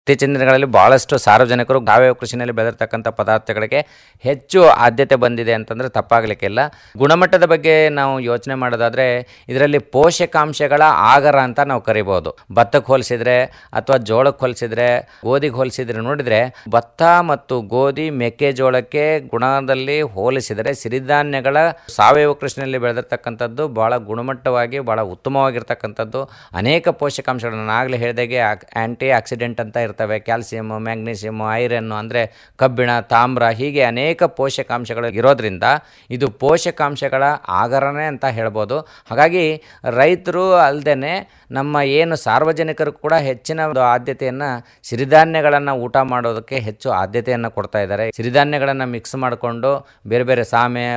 ಇತ್ತೀಚಿನ ದಿನಗಳಲ್ಲಿ ಬಹಳಷ್ಟು ಸಾರ್ವಜನಿಕರು ಸಾವಯವ ಕೃಷಿನಲ್ಲಿ ಬೆಳೆದಿರ್ತಕ್ಕಂಥ ಪದಾರ್ಥಗಳಿಗೆ ಹೆಚ್ಚು ಆದ್ಯತೆ ಬಂದಿದೆ ಅಂತಂದ್ರೆ ತಪ್ಪಾಗಲಿಕ್ಕಿಲ್ಲ ಗುಣಮಟ್ಟದ ಬಗ್ಗೆ ನಾವು ಯೋಚನೆ ಮಾಡೋದಾದ್ರೆ ಇದರಲ್ಲಿ ಪೋಷಕಾಂಶಗಳ ಆಗರ ಅಂತ ನಾವು ಕರಿಬಹುದು ಭತ್ತಕ್ಕೆ ಹೋಲಿಸಿದ್ರೆ ಅಥವಾ ಜೋಳಕ್ಕೆ ಹೋಲಿಸಿದ್ರೆ ಗೋಧಿಗೆ ಹೋಲಿಸಿದ್ರೆ ನೋಡಿದ್ರೆ ಭತ್ತ ಮತ್ತು ಗೋಧಿ ಮೆಕ್ಕೆಜೋಳಕ್ಕೆ ಗುಣದಲ್ಲಿ ಹೋಲಿಸಿದರೆ ಸಿರಿಧಾನ್ಯಗಳ ಸಾವಯವ ಕೃಷಿನಲ್ಲಿ ಬೆಳೆದಿರ್ತಕ್ಕಂಥದ್ದು ಬಹಳ ಗುಣಮಟ್ಟವಾಗಿ ಬಹಳ ಉತ್ತಮವಾಗಿರ್ತಕ್ಕಂಥದ್ದು ಅನೇಕ ಪೋಷಕಾಂಶಗಳನ್ನು ನಾನು ಆಗಲೇ ಹೇಳಿದಾಗೆ ಆಂಟಿ ಆಕ್ಸಿಡೆಂಟ್ ಅಂತ ಇರ್ತವೆ ಕ್ಯಾಲ್ಸಿಯಮ್ ಮ್ಯಾಗ್ನೀಸಿಯಮ್ ಐರನ್ ಅಂದರೆ ಕಬ್ಬಿಣ ತಾಮ್ರ ಹೀಗೆ ಅನೇಕ ಪೋಷಕಾಂಶಗಳು ಇರೋದ್ರಿಂದ ಇದು ಪೋಷಕಾಂಶಗಳ ಆಗರನೇ ಅಂತ ಹೇಳ್ಬೋದು ಹಾಗಾಗಿ ರೈತರು ಅಲ್ಲದೆ ನಮ್ಮ ಏನು ಸಾರ್ವಜನಿಕರು ಕೂಡ ಹೆಚ್ಚಿನ ಒಂದು ಆದ್ಯತೆಯನ್ನು ಸಿರಿಧಾನ್ಯಗಳನ್ನು ಊಟ ಮಾಡೋದಕ್ಕೆ ಹೆಚ್ಚು ಆದ್ಯತೆಯನ್ನು ಕೊಡ್ತಾ ಇದ್ದಾರೆ ಸಿರಿಧಾನ್ಯಗಳನ್ನು ಮಿಕ್ಸ್ ಮಾಡಿಕೊಂಡು ಬೇರೆ ಬೇರೆ ಸಾಮೆ